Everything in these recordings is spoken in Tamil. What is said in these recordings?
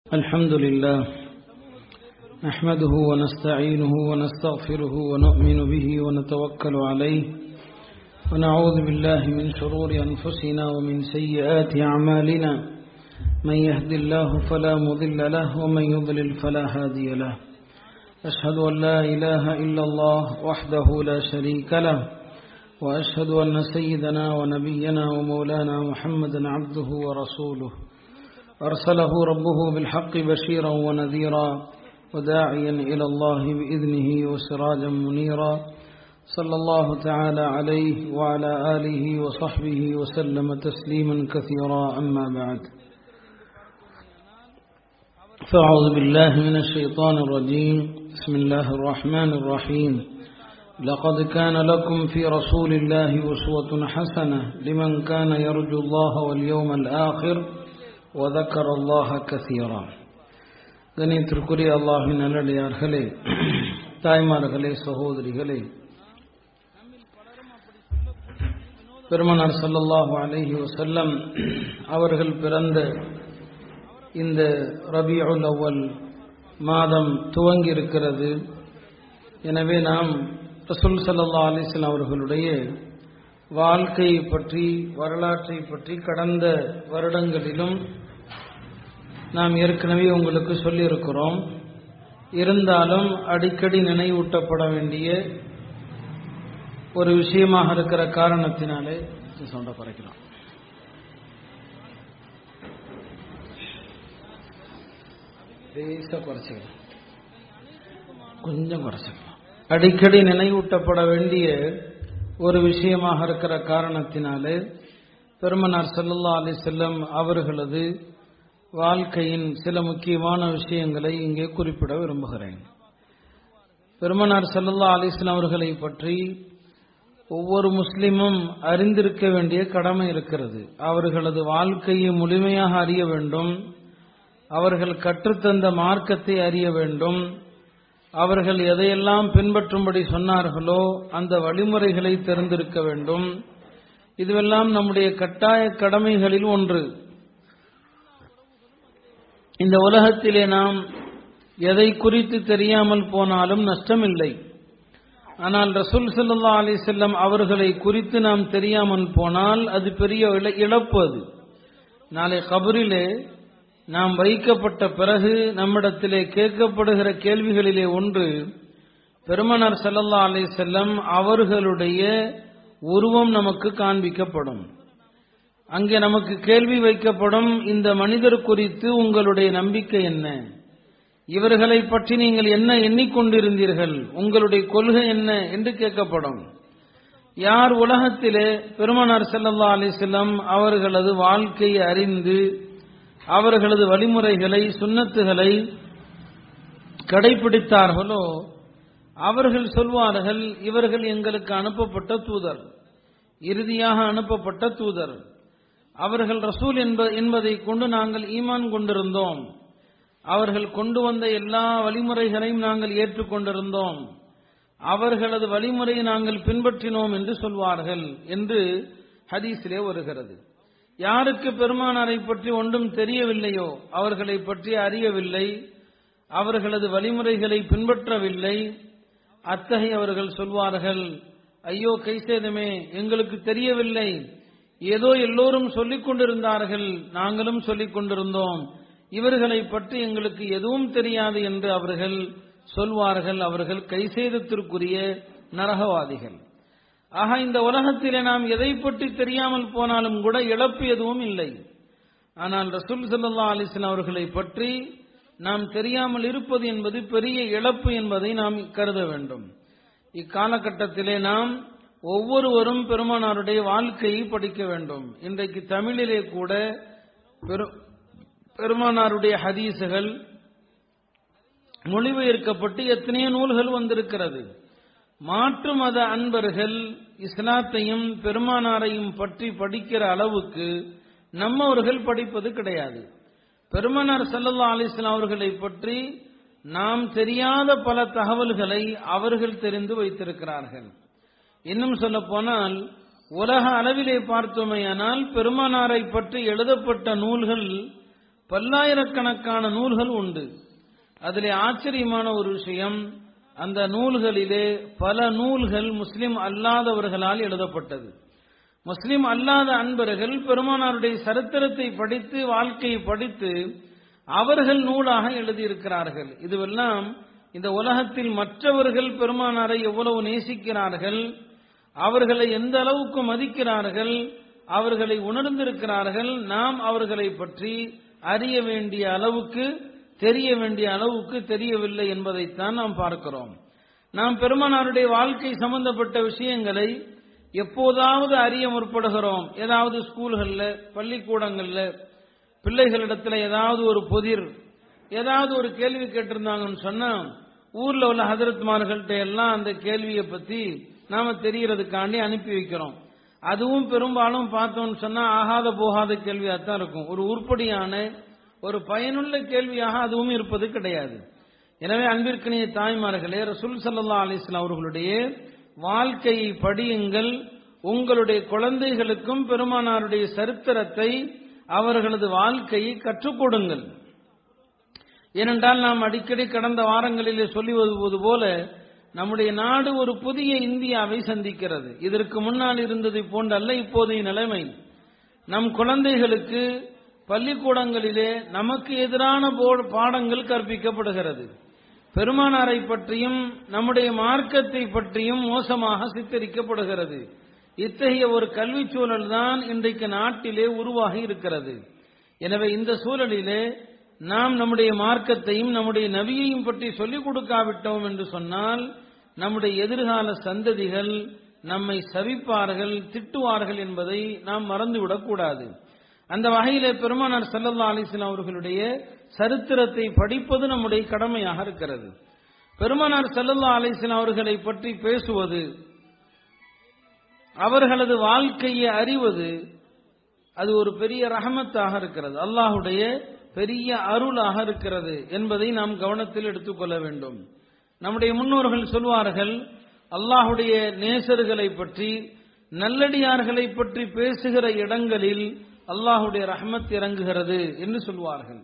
الحمد لله نحمده ونستعينه ونستغفره ونؤمن به ونتوكل عليه ونعوذ بالله من شرور أنفسنا ومن سيئات أعمالنا من يهد الله فلا مضل له ومن يضلل فلا هادي له أشهد أن لا إله إلا الله وحده لا شريك له وأشهد أن سيدنا ونبينا ومولانا محمدا عبده ورسوله أرسله ربه بالحق بشيرا ونذيرا وداعيا إلى الله بإذنه وسراجا منيرا صلى الله تعالى عليه وعلى آله وصحبه وسلم تسليما كثيرا أما بعد فأعوذ بالله من الشيطان الرجيم بسم الله الرحمن الرحيم لقد كان لكم في رسول الله أسوة حسنة لمن كان يرجو الله واليوم الآخر وذكر الله كثيرا கணியத்திற்குரிய அல்லாஹின் நல்லடியார்களே தாய்மார்களே சகோதரிகளே பெருமனார் சல்லல்லாஹு அலஹி வசல்லம் அவர்கள் பிறந்த இந்த ரபியுல் அவ்வல் மாதம் துவங்கி இருக்கிறது எனவே நாம் ரசூல் சல்லா அலிஸ்லாம் அவர்களுடைய வாழ்க்கையை பற்றி வரலாற்றை பற்றி கடந்த வருடங்களிலும் நாம் ஏற்கனவே உங்களுக்கு சொல்லியிருக்கிறோம் இருந்தாலும் அடிக்கடி நினைவூட்டப்பட வேண்டிய ஒரு விஷயமாக இருக்கிற காரணத்தினாலே சவுண்டை குறைக்கலாம் லேசாக குறைச்சிக்கலாம் கொஞ்சம் குறைச்சிக்கலாம் அடிக்கடி நினைவூட்டப்பட வேண்டிய ஒரு விஷயமாக இருக்கிற காரணத்தினாலே பெருமனார் சல்லல்லா அலி செல்லம் அவர்களது வாழ்க்கையின் சில முக்கியமான விஷயங்களை இங்கே குறிப்பிட விரும்புகிறேன் பெருமனார் சல்லல்லா அலிஸ்லாம் அவர்களை பற்றி ஒவ்வொரு முஸ்லிமும் அறிந்திருக்க வேண்டிய கடமை இருக்கிறது அவர்களது வாழ்க்கையை முழுமையாக அறிய வேண்டும் அவர்கள் கற்றுத்தந்த மார்க்கத்தை அறிய வேண்டும் அவர்கள் எதையெல்லாம் பின்பற்றும்படி சொன்னார்களோ அந்த வழிமுறைகளை தெரிந்திருக்க வேண்டும் இதுவெல்லாம் நம்முடைய கட்டாய கடமைகளில் ஒன்று இந்த உலகத்திலே நாம் எதை குறித்து தெரியாமல் போனாலும் நஷ்டமில்லை ஆனால் ரசூல் சல்லா அலி செல்லம் அவர்களை குறித்து நாம் தெரியாமல் போனால் அது பெரிய இழப்பு அது நாளை கபரிலே நாம் வைக்கப்பட்ட பிறகு நம்மிடத்திலே கேட்கப்படுகிற கேள்விகளிலே ஒன்று பெருமனார் சல்லல்லா அலி செல்லம் அவர்களுடைய உருவம் நமக்கு காண்பிக்கப்படும் அங்கே நமக்கு கேள்வி வைக்கப்படும் இந்த மனிதர் குறித்து உங்களுடைய நம்பிக்கை என்ன இவர்களை பற்றி நீங்கள் என்ன எண்ணிக்கொண்டிருந்தீர்கள் உங்களுடைய கொள்கை என்ன என்று கேட்கப்படும் யார் உலகத்திலே பெருமனார் செல்லல்லா அலிசல்லம் அவர்களது வாழ்க்கையை அறிந்து அவர்களது வழிமுறைகளை சுண்ணத்துகளை கடைபிடித்தார்களோ அவர்கள் சொல்வார்கள் இவர்கள் எங்களுக்கு அனுப்பப்பட்ட தூதர் இறுதியாக அனுப்பப்பட்ட தூதர் அவர்கள் ரசூல் என்பதை கொண்டு நாங்கள் ஈமான் கொண்டிருந்தோம் அவர்கள் கொண்டு வந்த எல்லா வழிமுறைகளையும் நாங்கள் ஏற்றுக்கொண்டிருந்தோம் அவர்களது வழிமுறையை நாங்கள் பின்பற்றினோம் என்று சொல்வார்கள் என்று ஹதீஸிலே வருகிறது யாருக்கு பெருமானாரை பற்றி ஒன்றும் தெரியவில்லையோ அவர்களை பற்றி அறியவில்லை அவர்களது வழிமுறைகளை பின்பற்றவில்லை அத்தகையவர்கள் சொல்வார்கள் ஐயோ கைசேதமே எங்களுக்கு தெரியவில்லை ஏதோ எல்லோரும் சொல்லிக் கொண்டிருந்தார்கள் நாங்களும் சொல்லிக் கொண்டிருந்தோம் இவர்களை பற்றி எங்களுக்கு எதுவும் தெரியாது என்று அவர்கள் சொல்வார்கள் அவர்கள் கைசேதத்திற்குரிய நரகவாதிகள் ஆக இந்த உலகத்திலே நாம் எதை பற்றி தெரியாமல் போனாலும் கூட இழப்பு எதுவும் இல்லை ஆனால் ரசூல் சல்லா அலிஸ்லாம் அவர்களை பற்றி நாம் தெரியாமல் இருப்பது என்பது பெரிய இழப்பு என்பதை நாம் கருத வேண்டும் இக்காலகட்டத்திலே நாம் ஒவ்வொருவரும் பெருமானாருடைய வாழ்க்கையை படிக்க வேண்டும் இன்றைக்கு தமிழிலே கூட பெருமானாருடைய ஹதீசுகள் மொழிபெயர்க்கப்பட்டு எத்தனையோ நூல்கள் வந்திருக்கிறது மாற்று மத அன்பர்கள் இஸ்லாத்தையும் பெருமானாரையும் பற்றி படிக்கிற அளவுக்கு நம்மவர்கள் படிப்பது கிடையாது பெருமானார் சல்லல்லா அலிஸ்லாம் அவர்களை பற்றி நாம் தெரியாத பல தகவல்களை அவர்கள் தெரிந்து வைத்திருக்கிறார்கள் இன்னும் சொல்ல போனால் உலக அளவிலே பார்த்தோமேயானால் பெருமானாரை பற்றி எழுதப்பட்ட நூல்கள் பல்லாயிரக்கணக்கான நூல்கள் உண்டு அதிலே ஆச்சரியமான ஒரு விஷயம் அந்த நூல்களிலே பல நூல்கள் முஸ்லிம் அல்லாதவர்களால் எழுதப்பட்டது முஸ்லிம் அல்லாத அன்பர்கள் பெருமானாருடைய சரித்திரத்தை படித்து வாழ்க்கையை படித்து அவர்கள் நூலாக எழுதியிருக்கிறார்கள் இதுவெல்லாம் இந்த உலகத்தில் மற்றவர்கள் பெருமானாரை எவ்வளவு நேசிக்கிறார்கள் அவர்களை எந்த அளவுக்கு மதிக்கிறார்கள் அவர்களை உணர்ந்திருக்கிறார்கள் நாம் அவர்களை பற்றி அறிய வேண்டிய அளவுக்கு தெரிய வேண்டிய அளவுக்கு தெரியவில்லை என்பதைத்தான் நாம் பார்க்கிறோம் நாம் பெருமானாருடைய வாழ்க்கை சம்பந்தப்பட்ட விஷயங்களை எப்போதாவது அறிய முற்படுகிறோம் ஏதாவது ஸ்கூல்களில் பள்ளிக்கூடங்களில் பிள்ளைகளிடத்துல ஏதாவது ஒரு புதிர் ஏதாவது ஒரு கேள்வி கேட்டிருந்தாங்கன்னு சொன்னா ஊர்ல உள்ள ஹதரத்மார்கள்ட்ட எல்லாம் அந்த கேள்வியை பத்தி நாம தெரியறதுக்காண்டி அனுப்பி வைக்கிறோம் அதுவும் பெரும்பாலும் பார்த்தோம்னு சொன்னா ஆகாத போகாத கேள்வியாக தான் இருக்கும் ஒரு உருப்படியான ஒரு பயனுள்ள கேள்வியாக அதுவும் இருப்பது கிடையாது எனவே அன்பிற்கினிய தாய்மார்களே ரசூல் சல்லா அலிஸ்லாம் அவர்களுடைய வாழ்க்கையை படியுங்கள் உங்களுடைய குழந்தைகளுக்கும் பெருமானாருடைய சரித்திரத்தை அவர்களது வாழ்க்கையை கற்றுக் கொடுங்கள் ஏனென்றால் நாம் அடிக்கடி கடந்த வாரங்களிலே சொல்லி வருவது போல நம்முடைய நாடு ஒரு புதிய இந்தியாவை சந்திக்கிறது இதற்கு முன்னால் இருந்ததை போன்ற அல்ல இப்போதைய நிலைமை நம் குழந்தைகளுக்கு பள்ளிக்கூடங்களிலே நமக்கு எதிரான பாடங்கள் கற்பிக்கப்படுகிறது பெருமானாரை பற்றியும் நம்முடைய மார்க்கத்தை பற்றியும் மோசமாக சித்தரிக்கப்படுகிறது இத்தகைய ஒரு கல்வி சூழல் தான் இன்றைக்கு நாட்டிலே உருவாகி இருக்கிறது எனவே இந்த சூழலிலே நாம் நம்முடைய மார்க்கத்தையும் நம்முடைய நபியையும் பற்றி சொல்லிக் கொடுக்காவிட்டோம் என்று சொன்னால் நம்முடைய எதிர்கால சந்ததிகள் நம்மை சவிப்பார்கள் திட்டுவார்கள் என்பதை நாம் மறந்துவிடக் கூடாது அந்த வகையிலே பெருமானார் சல்லல்லா அலிஸ்லாம் அவர்களுடைய சரித்திரத்தை படிப்பது நம்முடைய கடமையாக இருக்கிறது பெருமானார் சல்லல்லா அலிஸ்லாம் அவர்களை பற்றி பேசுவது அவர்களது வாழ்க்கையை அறிவது அது ஒரு பெரிய ரஹமத்தாக இருக்கிறது அல்லாஹுடைய பெரிய அருளாக இருக்கிறது என்பதை நாம் கவனத்தில் எடுத்துக்கொள்ள வேண்டும் நம்முடைய முன்னோர்கள் சொல்வார்கள் அல்லாஹுடைய நேசர்களை பற்றி நல்லடியார்களை பற்றி பேசுகிற இடங்களில் அல்லாஹுடைய ரஹமத் இறங்குகிறது என்று சொல்வார்கள்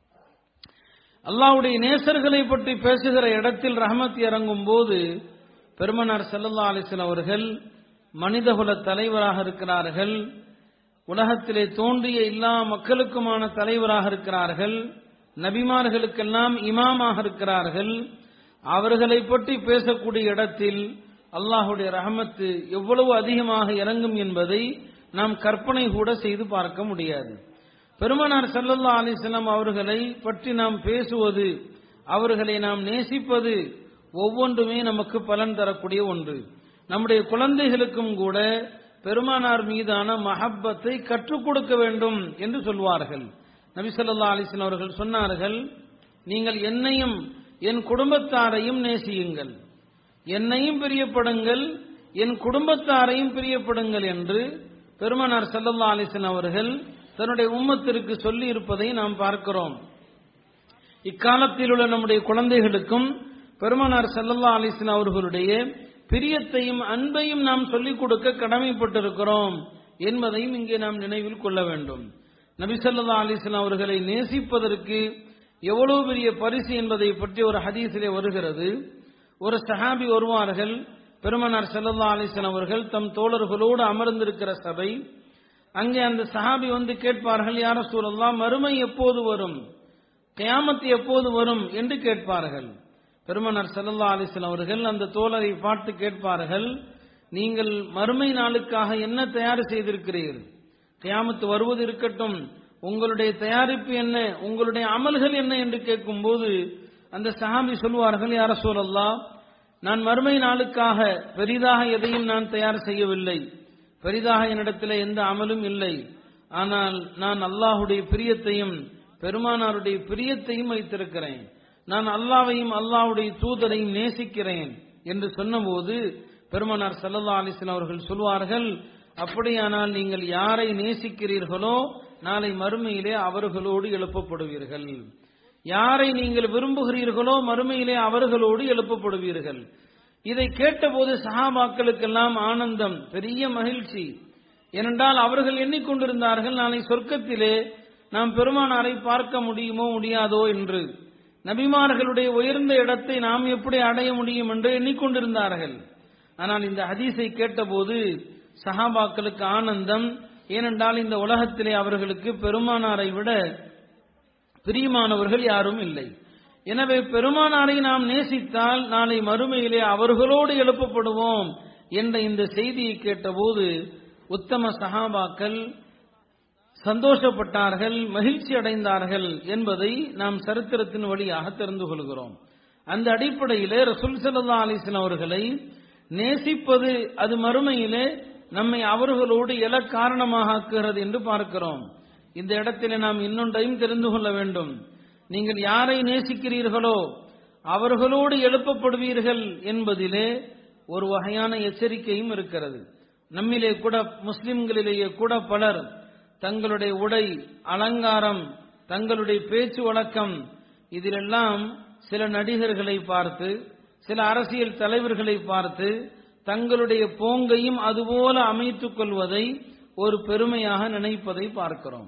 அல்லாஹுடைய நேசர்களை பற்றி பேசுகிற இடத்தில் ரஹமத் இறங்கும் போது பெருமனார் செல்லல்லா அலிஸ்லாம் அவர்கள் மனிதகுல தலைவராக இருக்கிறார்கள் உலகத்திலே தோன்றிய எல்லா மக்களுக்குமான தலைவராக இருக்கிறார்கள் நபிமார்களுக்கெல்லாம் இமாமாக இருக்கிறார்கள் அவர்களை பற்றி பேசக்கூடிய இடத்தில் அல்லாஹுடைய ரஹமத்து எவ்வளவு அதிகமாக இறங்கும் என்பதை நாம் கற்பனை கூட செய்து பார்க்க முடியாது பெருமனார் சல்லல்லா அலிஸ்லாம் அவர்களை பற்றி நாம் பேசுவது அவர்களை நாம் நேசிப்பது ஒவ்வொன்றுமே நமக்கு பலன் தரக்கூடிய ஒன்று நம்முடைய குழந்தைகளுக்கும் கூட பெருமானார் மீதான மஹப்பத்தை கற்றுக் கொடுக்க வேண்டும் என்று சொல்வார்கள் நபிசல்லா அலிஸ்லாம் அவர்கள் சொன்னார்கள் நீங்கள் என்னையும் என் குடும்பத்தாரையும் நேசியுங்கள் என்னையும் பிரியப்படுங்கள் என் குடும்பத்தாரையும் பிரியப்படுங்கள் என்று பெருமனார் சல்லல்லா அலிஸ்லாம் அவர்கள் தன்னுடைய உம்மத்திற்கு சொல்லி இருப்பதை நாம் பார்க்கிறோம் இக்காலத்தில் உள்ள நம்முடைய குழந்தைகளுக்கும் பெருமனார் சல்லல்லா அலிஸ்லாம் அவர்களுடைய பிரியத்தையும் அன்பையும் நாம் சொல்லிக் கொடுக்க கடமைப்பட்டிருக்கிறோம் என்பதையும் இங்கே நாம் நினைவில் கொள்ள வேண்டும் நபிசல்லா அலிஸ்லாம் அவர்களை நேசிப்பதற்கு எவ்வளவு பெரிய பரிசு என்பதை பற்றி ஒரு ஹதீஸிலே வருகிறது ஒரு சஹாபி வருவார்கள் பெருமனார் செல்லல்லா அலிஸ்லாம் அவர்கள் தம் தோழர்களோடு அமர்ந்திருக்கிற சபை அங்கே அந்த சஹாபி வந்து கேட்பார்கள் யார சூழல்லாம் மறுமை எப்போது வரும் கியாமத்து எப்போது வரும் என்று கேட்பார்கள் பெருமனார் செல்லல்லா அலிஸ்லாம் அவர்கள் அந்த தோழரை பார்த்து கேட்பார்கள் நீங்கள் மறுமை நாளுக்காக என்ன தயார் செய்திருக்கிறீர்கள் கியாமத்து வருவது இருக்கட்டும் உங்களுடைய தயாரிப்பு என்ன உங்களுடைய அமல்கள் என்ன என்று கேட்கும்போது அந்த சஹாபி சொல்வார்கள் யார சூழல்லா நான் மறுமை நாளுக்காக பெரிதாக எதையும் நான் தயார் செய்யவில்லை பெரிதாக என்னிடத்தில் எந்த அமலும் இல்லை ஆனால் நான் அல்லாஹுடைய பிரியத்தையும் பெருமானாருடைய பிரியத்தையும் வைத்திருக்கிறேன் நான் அல்லாவையும் அல்லாவுடைய தூதரையும் நேசிக்கிறேன் என்று சொன்னபோது பெருமானார் சல்லல்லா அலிஸ்லாம் அவர்கள் சொல்வார்கள் அப்படியானால் நீங்கள் யாரை நேசிக்கிறீர்களோ நாளை மறுமையிலே அவர்களோடு எழுப்பப்படுவீர்கள் யாரை நீங்கள் விரும்புகிறீர்களோ மறுமையிலே அவர்களோடு எழுப்பப்படுவீர்கள் இதை கேட்டபோது சஹாபாக்களுக்கெல்லாம் ஆனந்தம் பெரிய மகிழ்ச்சி ஏனென்றால் அவர்கள் எண்ணிக்கொண்டிருந்தார்கள் நாளை சொர்க்கத்திலே நாம் பெருமானாரை பார்க்க முடியுமோ முடியாதோ என்று நபிமார்களுடைய உயர்ந்த இடத்தை நாம் எப்படி அடைய முடியும் என்று எண்ணிக்கொண்டிருந்தார்கள் ஆனால் இந்த ஹதீஸை கேட்டபோது சஹாபாக்களுக்கு ஆனந்தம் ஏனென்றால் இந்த உலகத்திலே அவர்களுக்கு பெருமானாரை விட பிரியமானவர்கள் யாரும் இல்லை எனவே பெருமானாரை நாம் நேசித்தால் நாளை மறுமையிலே அவர்களோடு எழுப்பப்படுவோம் என்ற இந்த செய்தியை கேட்டபோது உத்தம சஹாபாக்கள் சந்தோஷப்பட்டார்கள் மகிழ்ச்சி அடைந்தார்கள் என்பதை நாம் சரித்திரத்தின் வழியாக தெரிந்து கொள்கிறோம் அந்த அடிப்படையிலே ரசூல் சல்லா அலிஸ்லாம் அவர்களை நேசிப்பது அது மறுமையிலே நம்மை அவர்களோடு எழ காரணமாக ஆக்குகிறது என்று பார்க்கிறோம் இந்த இடத்திலே நாம் இன்னொன்றையும் தெரிந்து கொள்ள வேண்டும் நீங்கள் யாரை நேசிக்கிறீர்களோ அவர்களோடு எழுப்பப்படுவீர்கள் என்பதிலே ஒரு வகையான எச்சரிக்கையும் இருக்கிறது நம்மிலே கூட முஸ்லிம்களிலேயே கூட பலர் தங்களுடைய உடை அலங்காரம் தங்களுடைய பேச்சு வழக்கம் இதிலெல்லாம் சில நடிகர்களை பார்த்து சில அரசியல் தலைவர்களை பார்த்து தங்களுடைய போங்கையும் அதுபோல அமைத்துக் கொள்வதை ஒரு பெருமையாக நினைப்பதை பார்க்கிறோம்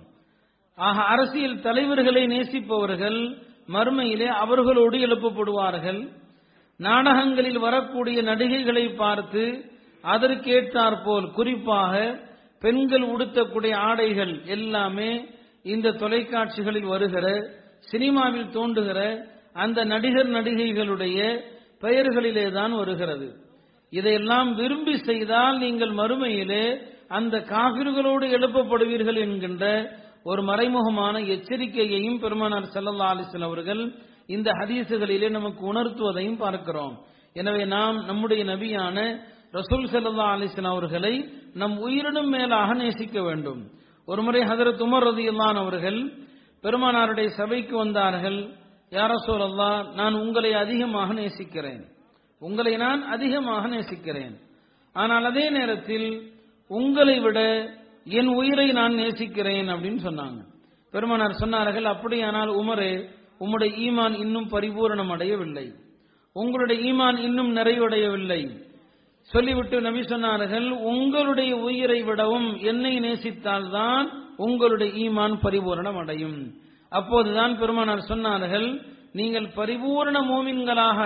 ஆக அரசியல் தலைவர்களை நேசிப்பவர்கள் மறுமையிலே அவர்களோடு எழுப்பப்படுவார்கள் நாடகங்களில் வரக்கூடிய நடிகைகளை பார்த்து அதற்கேற்றாற்போல் குறிப்பாக பெண்கள் உடுத்தக்கூடிய ஆடைகள் எல்லாமே இந்த தொலைக்காட்சிகளில் வருகிற சினிமாவில் தோன்றுகிற அந்த நடிகர் நடிகைகளுடைய பெயர்களிலே தான் வருகிறது இதையெல்லாம் விரும்பி செய்தால் நீங்கள் மறுமையிலே அந்த காவிர்களோடு எழுப்பப்படுவீர்கள் என்கின்ற ஒரு மறைமுகமான எச்சரிக்கையையும் பெருமானார் சல்லல்லா அலிஸ்லாம் அவர்கள் இந்த ஹதீசுகளிலே நமக்கு உணர்த்துவதையும் பார்க்கிறோம் எனவே நாம் நம்முடைய நபியான ரசூல் சல்லா அலிஸ்லாம் அவர்களை நம் உயிரினும் மேலாக நேசிக்க வேண்டும் ஒருமுறை ஹதரத் உமர் ரதியுல்லான் அவர்கள் பெருமானாருடைய சபைக்கு வந்தார்கள் யார சொல்லல்லா நான் உங்களை அதிகமாக நேசிக்கிறேன் உங்களை நான் அதிகமாக நேசிக்கிறேன் ஆனால் அதே நேரத்தில் உங்களை விட என் உயிரை நான் நேசிக்கிறேன் அப்படின்னு சொன்னாங்க பெருமானார் சொன்னார்கள் அப்படியானால் உமரே உம்முடைய ஈமான் இன்னும் பரிபூரணம் அடையவில்லை உங்களுடைய ஈமான் இன்னும் நிறைவடையவில்லை சொல்லிவிட்டு நபி சொன்னார்கள் உங்களுடைய உயிரை விடவும் என்னை நேசித்தால்தான் உங்களுடைய ஈமான் பரிபூரணம் அடையும் அப்போதுதான் பெருமானார் சொன்னார்கள் நீங்கள் பரிபூரண மோமின்களாக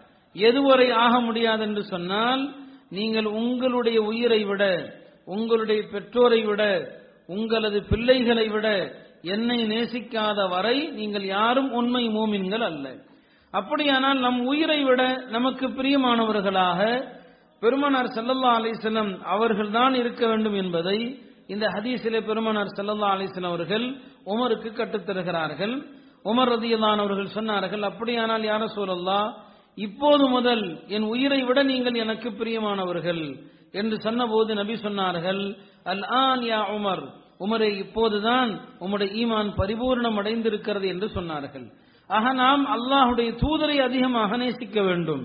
எதுவரை ஆக முடியாது என்று சொன்னால் நீங்கள் உங்களுடைய உயிரை விட உங்களுடைய பெற்றோரை விட உங்களது பிள்ளைகளை விட என்னை நேசிக்காத வரை நீங்கள் யாரும் உண்மை மூமின்கள் அல்ல அப்படியானால் நம் உயிரை விட நமக்கு பிரியமானவர்களாக பெருமனார் சல்லல்லா அலிஸ்லம் அவர்கள்தான் இருக்க வேண்டும் என்பதை இந்த ஹதீஸிலே பெருமனார் சல்லல்லா அலிஸ்லாம் அவர்கள் உமருக்கு கற்றுத்தருகிறார்கள் உமர் ரதியல்லான் அவர்கள் சொன்னார்கள் அப்படியானால் யார சூழல்லா இப்போது முதல் என் உயிரை விட நீங்கள் எனக்கு பிரியமானவர்கள் என்று சொன்னபோது நபி சொன்னார்கள் அல் ஆன் யா உமர் உமரே இப்போதுதான் உம்முடைய ஈமான் பரிபூர்ணம் அடைந்திருக்கிறது என்று சொன்னார்கள் ஆக நாம் அல்லாஹுடைய தூதரை அதிகமாக நேசிக்க வேண்டும்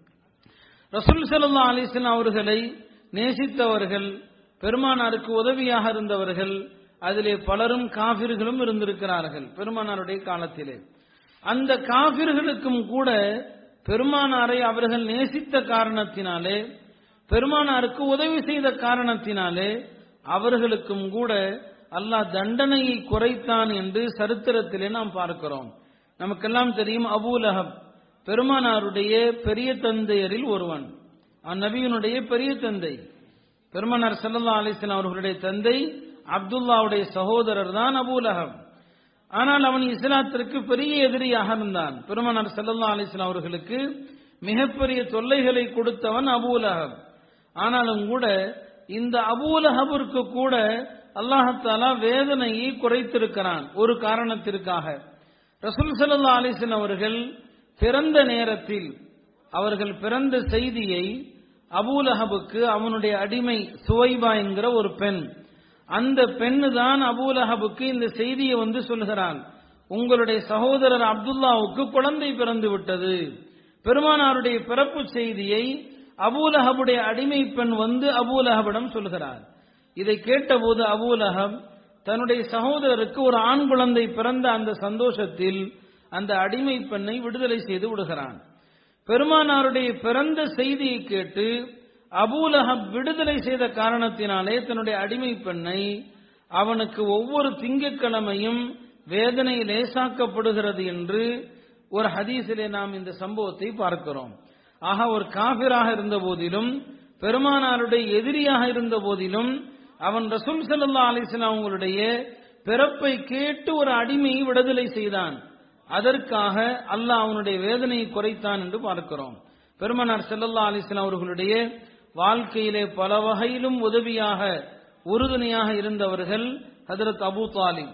ரசூல் சல்லா அலிஸ்லாம் அவர்களை நேசித்தவர்கள் பெருமானாருக்கு உதவியாக இருந்தவர்கள் அதிலே பலரும் காபிர்களும் இருந்திருக்கிறார்கள் பெருமானாருடைய காலத்திலே அந்த காபிர்களுக்கும் கூட பெருமானாரை அவர்கள் நேசித்த காரணத்தினாலே பெருமானாருக்கு உதவி செய்த காரணத்தினாலே அவர்களுக்கும் கூட அல்லாஹ் தண்டனையை குறைத்தான் என்று சரித்திரத்திலே நாம் பார்க்கிறோம் நமக்கெல்லாம் தெரியும் அபூலஹப் பெருமானாருடைய பெரிய தந்தையரில் ஒருவன் அந்நபியினுடைய பெரிய தந்தை பெருமானார் சல்லா அலிஸ்லாம் அவர்களுடைய தந்தை அப்துல்லாவுடைய சகோதரர் தான் அபூலஹப் ஆனால் அவன் இஸ்லாத்திற்கு பெரிய எதிரியாக இருந்தான் பெருமானார் சல்லா அலிஸ்லாம் அவர்களுக்கு மிகப்பெரிய தொல்லைகளை கொடுத்தவன் அபூலஹப் ஆனாலும் கூட இந்த அபூலஹபிற்கு கூட அல்லாஹாலா வேதனையை குறைத்திருக்கிறான் ஒரு காரணத்திற்காக ரசூல் சல்லா அலிஸ்லாம் அவர்கள் பிறந்த நேரத்தில் அவர்கள் பிறந்த செய்தியை அபூலஹபுக்கு அவனுடைய அடிமை சுவைபா என்கிற ஒரு பெண் அந்த பெண்ணு தான் அபூலஹபுக்கு இந்த செய்தியை வந்து சொல்கிறான் உங்களுடைய சகோதரர் அப்துல்லாவுக்கு குழந்தை பிறந்து விட்டது பெருமானாருடைய பிறப்பு செய்தியை அபூலஹபுடைய அடிமை பெண் வந்து அபூலஹபிடம் சொல்கிறார் இதை கேட்டபோது அபூலஹப் தன்னுடைய சகோதரருக்கு ஒரு ஆண் குழந்தை பிறந்த அந்த சந்தோஷத்தில் அந்த அடிமை பெண்ணை விடுதலை செய்து விடுகிறான் பெருமானாருடைய பிறந்த செய்தியை கேட்டு அபூலஹப் விடுதலை செய்த காரணத்தினாலே தன்னுடைய அடிமை பெண்ணை அவனுக்கு ஒவ்வொரு திங்கட்கிழமையும் வேதனை லேசாக்கப்படுகிறது என்று ஒரு ஹதீஸிலே நாம் இந்த சம்பவத்தை பார்க்கிறோம் ஆக ஒரு காபிராக இருந்த போதிலும் பெருமானாருடைய எதிரியாக இருந்த போதிலும் அவன் ரசூல் சல்லா அலிஸ்லாம் அவங்களுடைய பிறப்பை கேட்டு ஒரு அடிமையை விடுதலை செய்தான் அதற்காக அல்லாஹ் அவனுடைய வேதனையை குறைத்தான் என்று பார்க்கிறோம் பெருமனார் செல்லல்லா அலிஸ்லாம் அவர்களுடைய வாழ்க்கையிலே பல வகையிலும் உதவியாக உறுதுணையாக இருந்தவர்கள் ஹதரத் அபு தாலிப்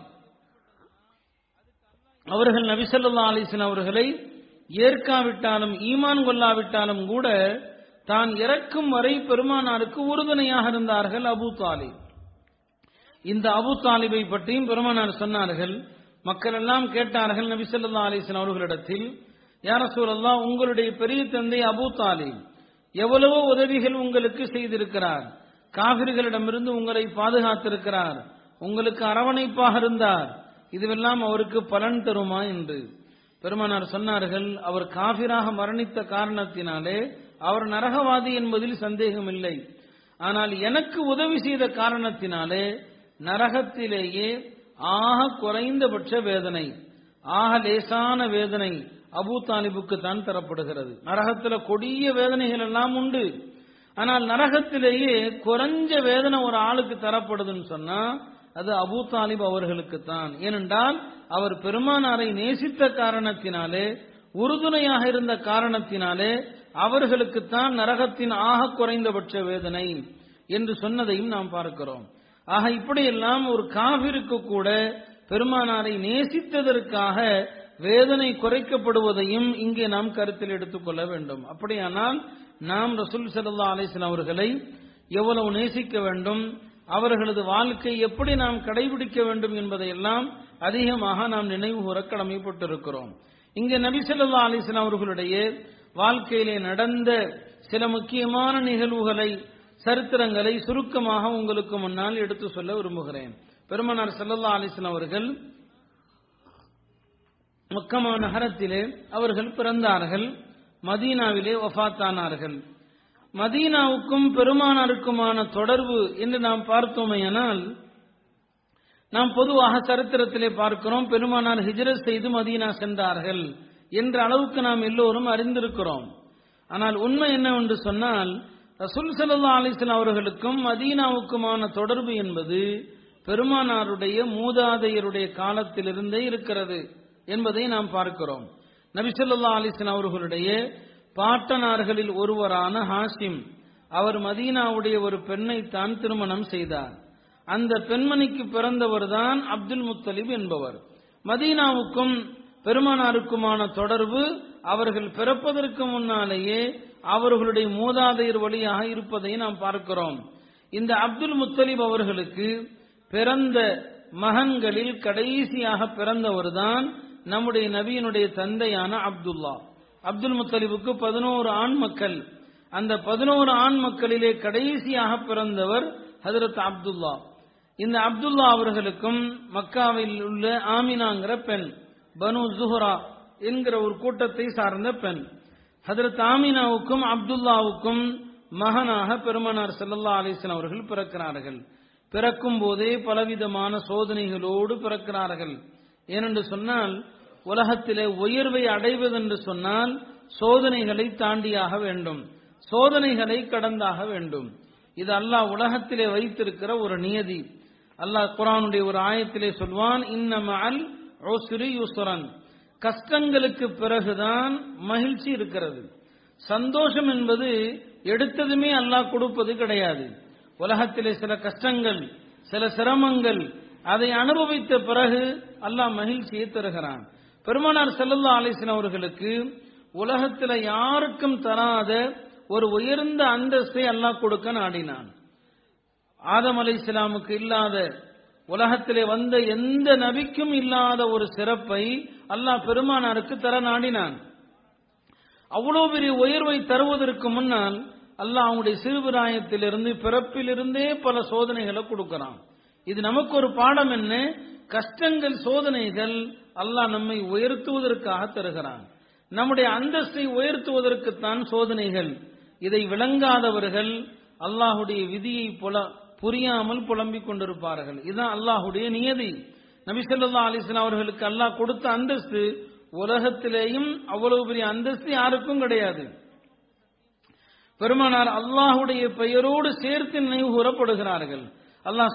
அவர்கள் நபிசல்லா அலிஸ்லாம் அவர்களை ஏற்காவிட்டாலும் ஈமான் கொள்ளாவிட்டாலும் கூட தான் இறக்கும் வரை பெருமானாருக்கு உறுதுணையாக இருந்தார்கள் அபு தாலிப் இந்த அபு தாலிபை பற்றியும் பெருமானார் சொன்னார்கள் மக்கள் எல்லாம் கேட்டார்கள் நபிசல்லா அலிஸ்லாம் அவர்களிடத்தில் யார சூழல்லா உங்களுடைய பெரிய தந்தை அபு தாலிப் எவ்வளவோ உதவிகள் உங்களுக்கு செய்திருக்கிறார் காவிரிகளிடமிருந்து உங்களை பாதுகாத்திருக்கிறார் உங்களுக்கு அரவணைப்பாக இருந்தார் இதுவெல்லாம் அவருக்கு பலன் தருமா என்று பெருமானார் சொன்னார்கள் அவர் காபிராக மரணித்த காரணத்தினாலே அவர் நரகவாதி என்பதில் சந்தேகம் இல்லை ஆனால் எனக்கு உதவி செய்த காரணத்தினாலே நரகத்திலேயே ஆக குறைந்தபட்ச வேதனை ஆக லேசான வேதனை அபு தாலிபுக்கு தான் தரப்படுகிறது நரகத்தில் கொடிய வேதனைகள் எல்லாம் உண்டு ஆனால் நரகத்திலேயே குறைஞ்ச வேதனை ஒரு ஆளுக்கு தரப்படுதுன்னு சொன்னா அது அபு தாலிப் அவர்களுக்கு தான் ஏனென்றால் அவர் பெருமானாரை நேசித்த காரணத்தினாலே உறுதுணையாக இருந்த காரணத்தினாலே அவர்களுக்குத்தான் நரகத்தின் ஆக குறைந்தபட்ச வேதனை என்று சொன்னதையும் நாம் பார்க்கிறோம் ஆக இப்படியெல்லாம் ஒரு காவிற்கு கூட பெருமானாரை நேசித்ததற்காக வேதனை குறைக்கப்படுவதையும் இங்கே நாம் கருத்தில் எடுத்துக்கொள்ள வேண்டும் அப்படியானால் நாம் ரசூல் சல்லா அலிஸ்லாம் அவர்களை எவ்வளவு நேசிக்க வேண்டும் அவர்களது வாழ்க்கை எப்படி நாம் கடைபிடிக்க வேண்டும் என்பதையெல்லாம் அதிகமாக நாம் நினைவு கூற கடமைப்பட்டிருக்கிறோம் இங்கே நபி சொல்லா அலிஸ்லாம் அவர்களுடைய வாழ்க்கையிலே நடந்த சில முக்கியமான நிகழ்வுகளை சரித்திரங்களை சுருக்கமாக உங்களுக்கு முன்னால் எடுத்து சொல்ல விரும்புகிறேன் பெருமனார் சல்லல்லா அலிஸ்லாம் அவர்கள் மக்கமா நகரத்திலே அவர்கள் பிறந்தார்கள் மதீனாவிலே வஃத்தானார்கள் மதீனாவுக்கும் பெருமானாருக்குமான தொடர்பு என்று நாம் பார்த்தோமேயானால் நாம் பொதுவாக சரித்திரத்திலே பார்க்கிறோம் பெருமானார் ஹிஜரத் செய்து மதீனா சென்றார்கள் என்ற அளவுக்கு நாம் எல்லோரும் அறிந்திருக்கிறோம் ஆனால் உண்மை என்னவென்று சொன்னால் ரசூல் சல்லா அலிஸ்லாம் அவர்களுக்கும் மதீனாவுக்குமான தொடர்பு என்பது பெருமானாருடைய மூதாதையருடைய காலத்திலிருந்தே இருக்கிறது என்பதை நாம் பார்க்கிறோம் நபிசல்லா அலிஸ்லாம் அவர்களுடைய பாட்டனார்களில் ஒருவரான ஹாசிம் அவர் மதீனாவுடைய ஒரு பெண்ணை தான் திருமணம் செய்தார் அந்த பெண்மணிக்கு பிறந்தவர் தான் அப்துல் முத்தலிப் என்பவர் மதீனாவுக்கும் பெருமானாருக்குமான தொடர்பு அவர்கள் பிறப்பதற்கு முன்னாலேயே அவர்களுடைய மூதாதையர் வழியாக இருப்பதை நாம் பார்க்கிறோம் இந்த அப்துல் முத்தலிப் அவர்களுக்கு பிறந்த மகன்களில் கடைசியாக பிறந்தவர் தான் நம்முடைய நபியினுடைய தந்தையான அப்துல்லா அப்துல் முத்தலிபுக்கு பதினோரு ஆண் மக்கள் அந்த பதினோரு ஆண் மக்களிலே கடைசியாக பிறந்தவர் ஹதரத் அப்துல்லா இந்த அப்துல்லா அவர்களுக்கும் மக்காவில் உள்ள ஆமினாங்கிற பெண் பனு ஜுஹரா என்கிற ஒரு கூட்டத்தை சார்ந்த பெண் ஹதரத் ஆமினாவுக்கும் அப்துல்லாவுக்கும் மகனாக பெருமனார் செல்லல்லா அலிஸ்லாம் அவர்கள் பிறக்கிறார்கள் பிறக்கும் போதே பலவிதமான சோதனைகளோடு பிறக்கிறார்கள் ஏனென்று சொன்னால் உலகத்திலே உயர்வை அடைவதென்று சொன்னால் சோதனைகளை தாண்டியாக வேண்டும் சோதனைகளை கடந்தாக வேண்டும் இது அல்லாஹ் உலகத்திலே வைத்திருக்கிற ஒரு நியதி அல்லாஹ் குரானுடைய ஒரு ஆயத்திலே சொல்வான் இன்னமல் யுஸ்ரன் கஷ்டங்களுக்கு பிறகுதான் மகிழ்ச்சி இருக்கிறது சந்தோஷம் என்பது எடுத்ததுமே அல்லாஹ் கொடுப்பது கிடையாது உலகத்திலே சில கஷ்டங்கள் சில சிரமங்கள் அதை அனுபவித்த பிறகு அல்லாஹ் மகிழ்ச்சியை தருகிறான் பெருமானார் செல்லல்லா அலிஸ்லாம் அவர்களுக்கு உலகத்தில் யாருக்கும் தராத ஒரு உயர்ந்த அந்தஸ்தை அல்லாஹ் கொடுக்க நாடினான் ஆதம் அலை இஸ்லாமுக்கு இல்லாத உலகத்திலே வந்த எந்த நபிக்கும் இல்லாத ஒரு சிறப்பை அல்லாஹ் பெருமானாருக்கு தர நாடினான் அவ்வளவு பெரிய உயர்வை தருவதற்கு முன்னால் அல்லாஹ் அவனுடைய சிறுபிராயத்திலிருந்து பிறப்பிலிருந்தே பல சோதனைகளை கொடுக்கிறான் இது நமக்கு ஒரு பாடம் என்ன கஷ்டங்கள் சோதனைகள் அல்லாஹ் நம்மை உயர்த்துவதற்காக தருகிறான் நம்முடைய அந்தஸ்தை உயர்த்துவதற்குத்தான் சோதனைகள் இதை விளங்காதவர்கள் அல்லாஹுடைய விதியை புல புரியாமல் புலம்பிக் கொண்டிருப்பார்கள் இதுதான் அல்லாஹுடைய நியதி நபிசல்லா அலிஸ்லாம் அவர்களுக்கு அல்லாஹ் கொடுத்த அந்தஸ்து உலகத்திலேயும் அவ்வளவு பெரிய அந்தஸ்து யாருக்கும் கிடையாது பெருமானார் அல்லாஹுடைய பெயரோடு சேர்த்து நினைவு கூறப்படுகிறார்கள் அல்லாஹ்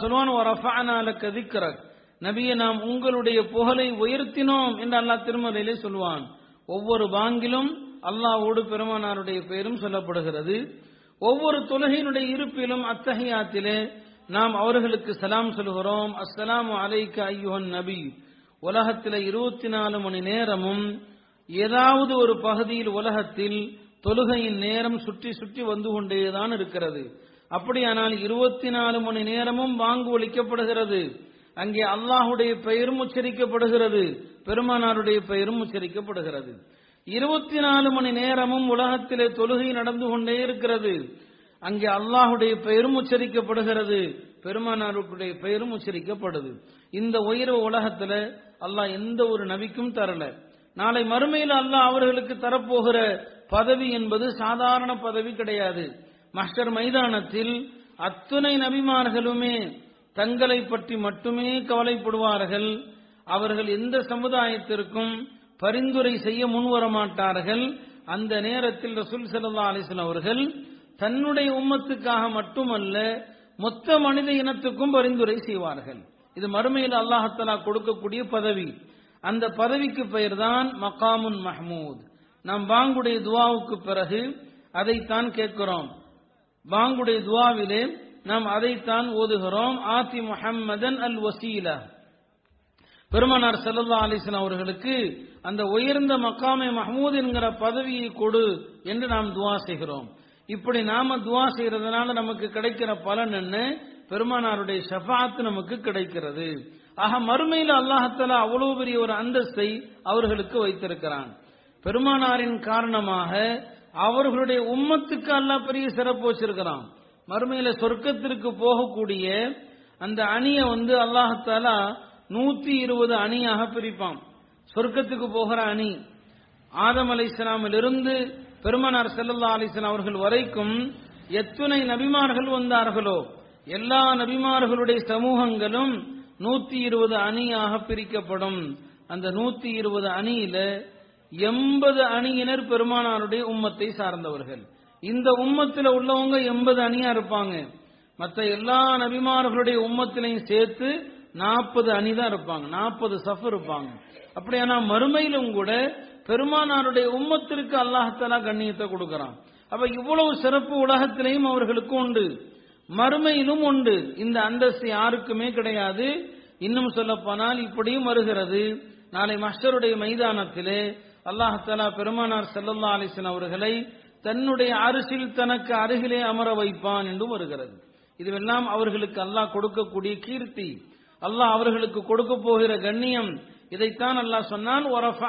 சொல்வான் நபியை நாம் உங்களுடைய புகழை உயர்த்தினோம் என்று அல்லாஹ் திருமலையிலே சொல்வான் ஒவ்வொரு பாங்கிலும் அல்லாஹோடு பெருமானாருடைய பெயரும் சொல்லப்படுகிறது ஒவ்வொரு தொழுகையினுடைய இருப்பிலும் அத்தகையாத்திலே நாம் அவர்களுக்கு சலாம் சொல்கிறோம் அஸ்ஸலாமு அலைக்க ஐயுஹன் நபி உலகத்தில் இருபத்தி நாலு மணி நேரமும் ஏதாவது ஒரு பகுதியில் உலகத்தில் தொழுகையின் நேரம் சுற்றி சுற்றி வந்து கொண்டேதான் இருக்கிறது அப்படியானால் இருபத்தி நாலு மணி நேரமும் வாங்கு ஒழிக்கப்படுகிறது அங்கே அல்லாஹுடைய பெயரும் உச்சரிக்கப்படுகிறது பெருமானாருடைய பெயரும் உச்சரிக்கப்படுகிறது இருபத்தி நாலு மணி நேரமும் உலகத்திலே தொழுகை நடந்து கொண்டே இருக்கிறது அங்கே அல்லாஹுடைய பெயரும் உச்சரிக்கப்படுகிறது பெருமானாருடைய பெயரும் உச்சரிக்கப்படுது இந்த உயர்வு உலகத்துல அல்லாஹ் எந்த ஒரு நபிக்கும் தரல நாளை மறுமையில் அல்லாஹ் அவர்களுக்கு தரப்போகிற பதவி என்பது சாதாரண பதவி கிடையாது மஸ்டர் மைதானத்தில் அத்துணை நபிமார்களுமே தங்களை பற்றி மட்டுமே கவலைப்படுவார்கள் அவர்கள் எந்த சமுதாயத்திற்கும் பரிந்துரை செய்ய முன்வர மாட்டார்கள் அந்த நேரத்தில் ரசூல் சல்லா அலிஸ்லாம் அவர்கள் தன்னுடைய உம்மத்துக்காக மட்டுமல்ல மொத்த மனித இனத்துக்கும் பரிந்துரை செய்வார்கள் இது மறுமையில் அல்லாஹத்தலா கொடுக்கக்கூடிய பதவி அந்த பதவிக்கு பெயர்தான் மகாமுன் மஹமூத் நாம் பாங்குடைய துவாவுக்கு பிறகு அதைத்தான் கேட்கிறோம் பாங்குடைய துவாவிலே நாம் அதைத்தான் ஓதுகிறோம் ஆதி முஹம்மதன் அல் வசீலா பெருமானார் சல்லா அலிஸ்லாம் அவர்களுக்கு அந்த உயர்ந்த மக்காமை மஹமூத் என்கிற பதவியை கொடு என்று நாம் துவா செய்கிறோம் இப்படி நாம துவா செய்யறதுனால நமக்கு கிடைக்கிற பலன் என்ன பெருமானாருடைய ஷஃபாத் நமக்கு கிடைக்கிறது ஆக மறுமையில் அல்லாஹத்தலா அவ்வளவு பெரிய ஒரு அந்தஸ்தை அவர்களுக்கு வைத்திருக்கிறான் பெருமானாரின் காரணமாக அவர்களுடைய உம்மத்துக்கு அல்லாஹ் பெரிய சிறப்பு வச்சிருக்கிறான் மறுமையில சொர்க்கத்திற்கு போகக்கூடிய அந்த அணியை வந்து அல்லாஹத்தாலா நூத்தி இருபது அணியாக பிரிப்பான் சொர்க்கத்துக்கு போகிற அணி ஆதம் அலை இருந்து பெருமனார் செல்லல்லா அலிஸ்லாம் அவர்கள் வரைக்கும் எத்துணை நபிமார்கள் வந்தார்களோ எல்லா நபிமார்களுடைய சமூகங்களும் நூத்தி இருபது அணியாக பிரிக்கப்படும் அந்த நூத்தி இருபது அணியில எண்பது அணியினர் பெருமானாருடைய உம்மத்தை சார்ந்தவர்கள் இந்த உம்மத்தில் உள்ளவங்க எண்பது அணியா இருப்பாங்க மற்ற எல்லா நபிமார்களுடைய உம்மத்திலையும் சேர்த்து நாற்பது அணி தான் இருப்பாங்க நாற்பது சஃப் இருப்பாங்க அப்படியானா மறுமையிலும் கூட பெருமானாருடைய உம்மத்திற்கு அல்லாஹாலா கண்ணியத்தை கொடுக்கிறான் அப்ப இவ்வளவு சிறப்பு உலகத்திலையும் அவர்களுக்கு உண்டு மறுமையிலும் உண்டு இந்த அந்தஸ்து யாருக்குமே கிடையாது இன்னும் சொல்ல போனால் இப்படியும் வருகிறது நாளை மஸ்டருடைய மைதானத்திலே அல்லாஹாலா பெருமானார் செல்லல்லா அலிசன் அவர்களை தன்னுடைய அரிசில் தனக்கு அருகிலே அமர வைப்பான் என்றும் வருகிறது இதுவெல்லாம் அவர்களுக்கு அல்லாஹ் கொடுக்கக்கூடிய கீர்த்தி அல்லாஹ் அவர்களுக்கு கொடுக்க போகிற கண்ணியம் இதைத்தான் அல்லாஹ் சொன்னான்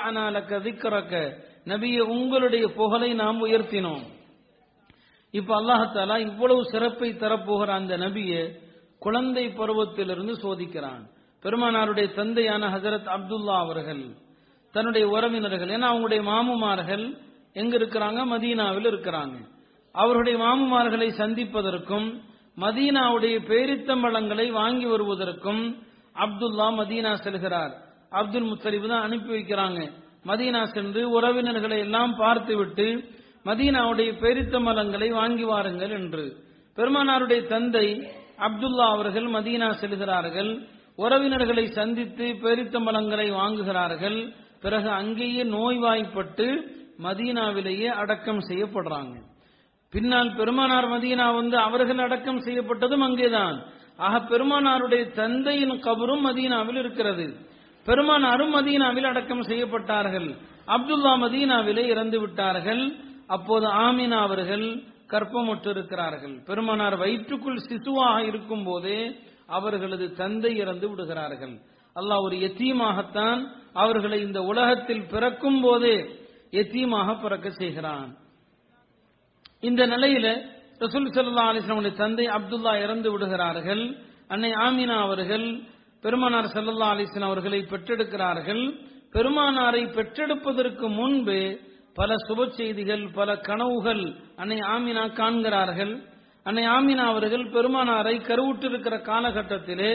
நபிய உங்களுடைய புகழை நாம் உயர்த்தினோம் இப்ப அல்லாஹாலா இவ்வளவு சிறப்பை தரப்போகிற அந்த நபிய குழந்தை பருவத்திலிருந்து சோதிக்கிறான் பெருமானாருடைய தந்தையான ஹசரத் அப்துல்லா அவர்கள் தன்னுடைய உறவினர்கள் ஏன்னா அவங்களுடைய மாமுமார்கள் எங்க இருக்கிறாங்க மதீனாவில் இருக்கிறாங்க அவருடைய மாமுமார்களை சந்திப்பதற்கும் மதீனாவுடைய பேரித்தம்பழங்களை வாங்கி வருவதற்கும் அப்துல்லா மதீனா செல்கிறார் அப்துல் முத்தலிப் தான் அனுப்பி வைக்கிறாங்க மதீனா சென்று உறவினர்களை எல்லாம் பார்த்துவிட்டு மதீனாவுடைய பேரித்தம்பழங்களை வாங்கி வாருங்கள் என்று பெருமானாருடைய தந்தை அப்துல்லா அவர்கள் மதீனா செல்கிறார்கள் உறவினர்களை சந்தித்து பேரித்தம்பழங்களை வாங்குகிறார்கள் பிறகு அங்கேயே நோய்வாய்ப்பட்டு மதீனாவிலேயே அடக்கம் செய்யப்படுறாங்க பின்னால் பெருமானார் மதீனா வந்து அவர்கள் அடக்கம் செய்யப்பட்டதும் அங்கேதான் ஆக பெருமானாருடைய தந்தையின் கபரும் மதீனாவில் இருக்கிறது பெருமானாரும் மதீனாவில் அடக்கம் செய்யப்பட்டார்கள் அப்துல்லா மதீனாவிலே இறந்து விட்டார்கள் அப்போது ஆமினா அவர்கள் கற்பமுற்றிருக்கிறார்கள் பெருமானார் வயிற்றுக்குள் சிசுவாக இருக்கும் போதே அவர்களது தந்தை இறந்து விடுகிறார்கள் அல்லாஹ் ஒரு எத்தீமாகத்தான் அவர்களை இந்த உலகத்தில் பிறக்கும் போதே எத்தீமாக பிறக்க செய்கிறான் இந்த நிலையில ரசூல் சல்லா அலிஸ்லாமுடைய தந்தை அப்துல்லா இறந்து விடுகிறார்கள் அன்னை ஆமினா அவர்கள் பெருமானார் சல்லல்லா அலிஸ்லாம் அவர்களை பெற்றெடுக்கிறார்கள் பெருமானாரை பெற்றெடுப்பதற்கு முன்பு பல சுப செய்திகள் பல கனவுகள் அன்னை ஆமினா காண்கிறார்கள் அன்னை ஆமினா அவர்கள் பெருமானாரை கருவுற்றிருக்கிற காலகட்டத்திலே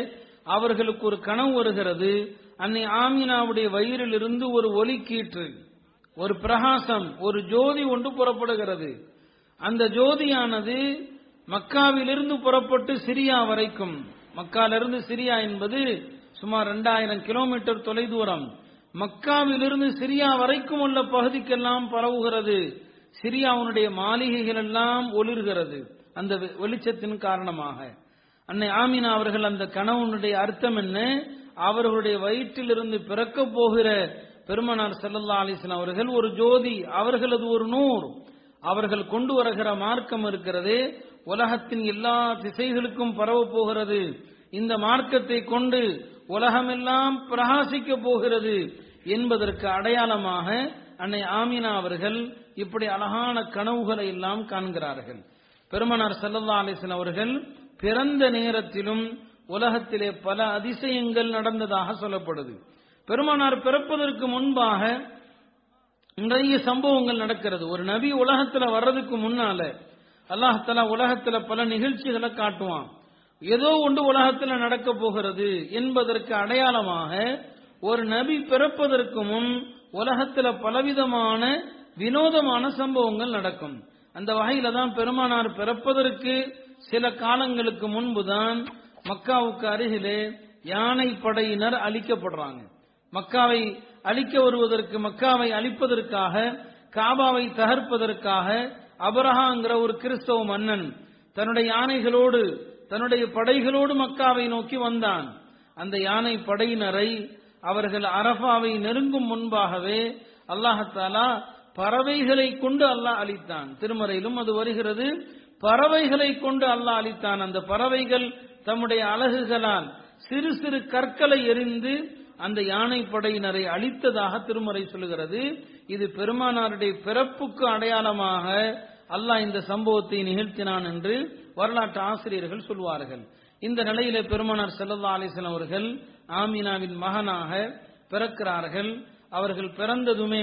அவர்களுக்கு ஒரு கனவு வருகிறது அன்னை ஆமினாவுடைய வயிறிலிருந்து ஒரு ஒலி கீற்று ஒரு பிரகாசம் ஒரு ஜோதி ஒன்று புறப்படுகிறது அந்த ஜோதியானது மக்காவிலிருந்து புறப்பட்டு சிரியா வரைக்கும் மக்காலிருந்து சிரியா என்பது சுமார் இரண்டாயிரம் கிலோமீட்டர் தொலைதூரம் மக்காவிலிருந்து சிரியா வரைக்கும் உள்ள பகுதிக்கெல்லாம் பரவுகிறது சிரியாவுடைய மாளிகைகள் எல்லாம் ஒளிர்கிறது அந்த வெளிச்சத்தின் காரணமாக அன்னை ஆமினா அவர்கள் அந்த கணவனுடைய அர்த்தம் என்ன அவர்களுடைய வயிற்றிலிருந்து பிறக்க போகிற பெருமனார் செல்லல்லா அலிஸ்லாம் அவர்கள் ஒரு ஜோதி அவர்களது ஒரு நூர் அவர்கள் கொண்டு வருகிற மார்க்கம் இருக்கிறது உலகத்தின் எல்லா திசைகளுக்கும் பரவ போகிறது இந்த மார்க்கத்தை கொண்டு உலகமெல்லாம் பிரகாசிக்க போகிறது என்பதற்கு அடையாளமாக அன்னை ஆமினா அவர்கள் இப்படி அழகான கனவுகளை எல்லாம் காண்கிறார்கள் பெருமனார் சல்லல்லா அலிஸ்லாம் அவர்கள் பிறந்த நேரத்திலும் உலகத்திலே பல அதிசயங்கள் நடந்ததாக சொல்லப்படுது பெருமானார் பிறப்பதற்கு முன்பாக நிறைய சம்பவங்கள் நடக்கிறது ஒரு நபி உலகத்துல வர்றதுக்கு முன்னால அல்லாஹால உலகத்துல பல நிகழ்ச்சிகளை காட்டுவான் ஏதோ ஒன்று உலகத்துல நடக்க போகிறது என்பதற்கு அடையாளமாக ஒரு நபி பிறப்பதற்கு முன் உலகத்துல பலவிதமான வினோதமான சம்பவங்கள் நடக்கும் அந்த வகையில தான் பெருமானார் பிறப்பதற்கு சில காலங்களுக்கு முன்புதான் மக்காவுக்கு அருகிலே யானை படையினர் அழிக்கப்படுறாங்க மக்காவை அழிக்க வருவதற்கு மக்காவை அழிப்பதற்காக காபாவை தகர்ப்பதற்காக அபரஹாங்கிற ஒரு கிறிஸ்தவ மன்னன் தன்னுடைய யானைகளோடு தன்னுடைய படைகளோடு மக்காவை நோக்கி வந்தான் அந்த யானை படையினரை அவர்கள் அரபாவை நெருங்கும் முன்பாகவே அல்லாஹாலா பறவைகளை கொண்டு அல்லாஹ் அளித்தான் திருமறையிலும் அது வருகிறது பறவைகளை கொண்டு அல்லாஹ் அளித்தான் அந்த பறவைகள் தம்முடைய அழகுகளால் சிறு சிறு கற்களை எரிந்து அந்த யானை படையினரை அழித்ததாக திருமறை சொல்கிறது இது பெருமானாருடைய பிறப்புக்கு அடையாளமாக அல்லாஹ் இந்த சம்பவத்தை நிகழ்த்தினான் என்று வரலாற்று ஆசிரியர்கள் சொல்வார்கள் இந்த நிலையில பெருமானார் செல்லல்லா அலிஸ்லாம் அவர்கள் ஆமீனாவின் மகனாக பிறக்கிறார்கள் அவர்கள் பிறந்ததுமே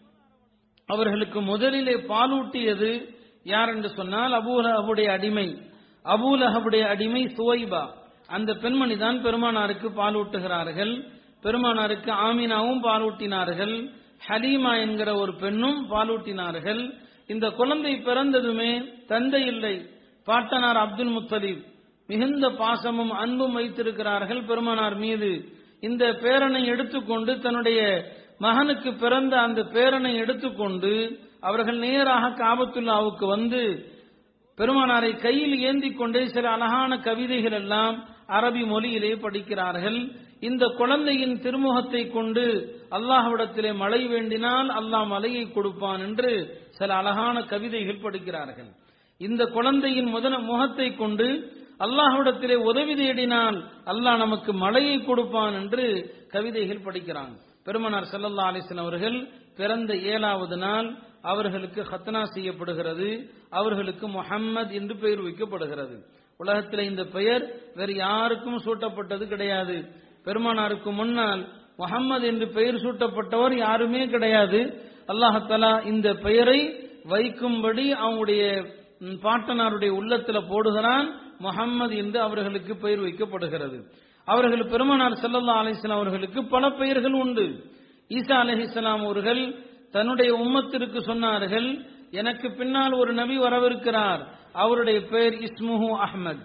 அவர்களுக்கு முதலிலே பாலூட்டியது யார் என்று சொன்னால் அபூலஹபுடைய அடிமை அபூலஹபுடைய அடிமை சுவைபா அந்த பெண்மணி தான் பெருமானாருக்கு பாலூட்டுகிறார்கள் பெருமானாருக்கு ஆமினாவும் பாலூட்டினார்கள் ஹலீமா என்கிற ஒரு பெண்ணும் பாலூட்டினார்கள் இந்த குழந்தை பிறந்ததுமே தந்தை இல்லை பாட்டனார் அப்துல் முத்தலீப் மிகுந்த பாசமும் அன்பும் வைத்திருக்கிறார்கள் பெருமானார் மீது இந்த பேரனை எடுத்துக்கொண்டு தன்னுடைய மகனுக்கு பிறந்த அந்த பேரனை எடுத்துக்கொண்டு அவர்கள் நேராக காபத்துல்லாவுக்கு வந்து பெருமானாரை கையில் ஏந்தி கொண்டே சில அழகான கவிதைகள் எல்லாம் அரபி மொழியிலே படிக்கிறார்கள் இந்த குழந்தையின் திருமுகத்தை கொண்டு அல்லாஹ்விடத்திலே மழை வேண்டினால் அல்லாஹ் மலையை கொடுப்பான் என்று சில அழகான கவிதைகள் படிக்கிறார்கள் இந்த குழந்தையின் முதல முகத்தை கொண்டு அல்லாஹ்விடத்திலே உதவி தேடினால் அல்லாஹ் நமக்கு மழையை கொடுப்பான் என்று கவிதைகள் படிக்கிறாங்க பெருமனார் சல்லல்லா அலிஸ்லாம் அவர்கள் பிறந்த ஏழாவது நாள் அவர்களுக்கு ஹத்னா செய்யப்படுகிறது அவர்களுக்கு முஹம்மத் என்று பெயர் வைக்கப்படுகிறது உலகத்தில் இந்த பெயர் வேறு யாருக்கும் சூட்டப்பட்டது கிடையாது பெருமானாருக்கு முன்னால் முகம்மது என்று பெயர் சூட்டப்பட்டவர் யாருமே கிடையாது அல்லாஹலா இந்த பெயரை வைக்கும்படி அவங்களுடைய பாட்டனாருடைய உள்ளத்துல போடுகிறான் முகம்மது என்று அவர்களுக்கு பெயர் வைக்கப்படுகிறது அவர்கள் பெருமானார் செல்லல்லா அலிஸ்லாம் அவர்களுக்கு பல பெயர்கள் உண்டு ஈசா அலஹிஸ்லாம் அவர்கள் தன்னுடைய உம்மத்திற்கு சொன்னார்கள் எனக்கு பின்னால் ஒரு நபி வரவிருக்கிறார் அவருடைய பெயர் இஸ்முஹு அஹ்மத்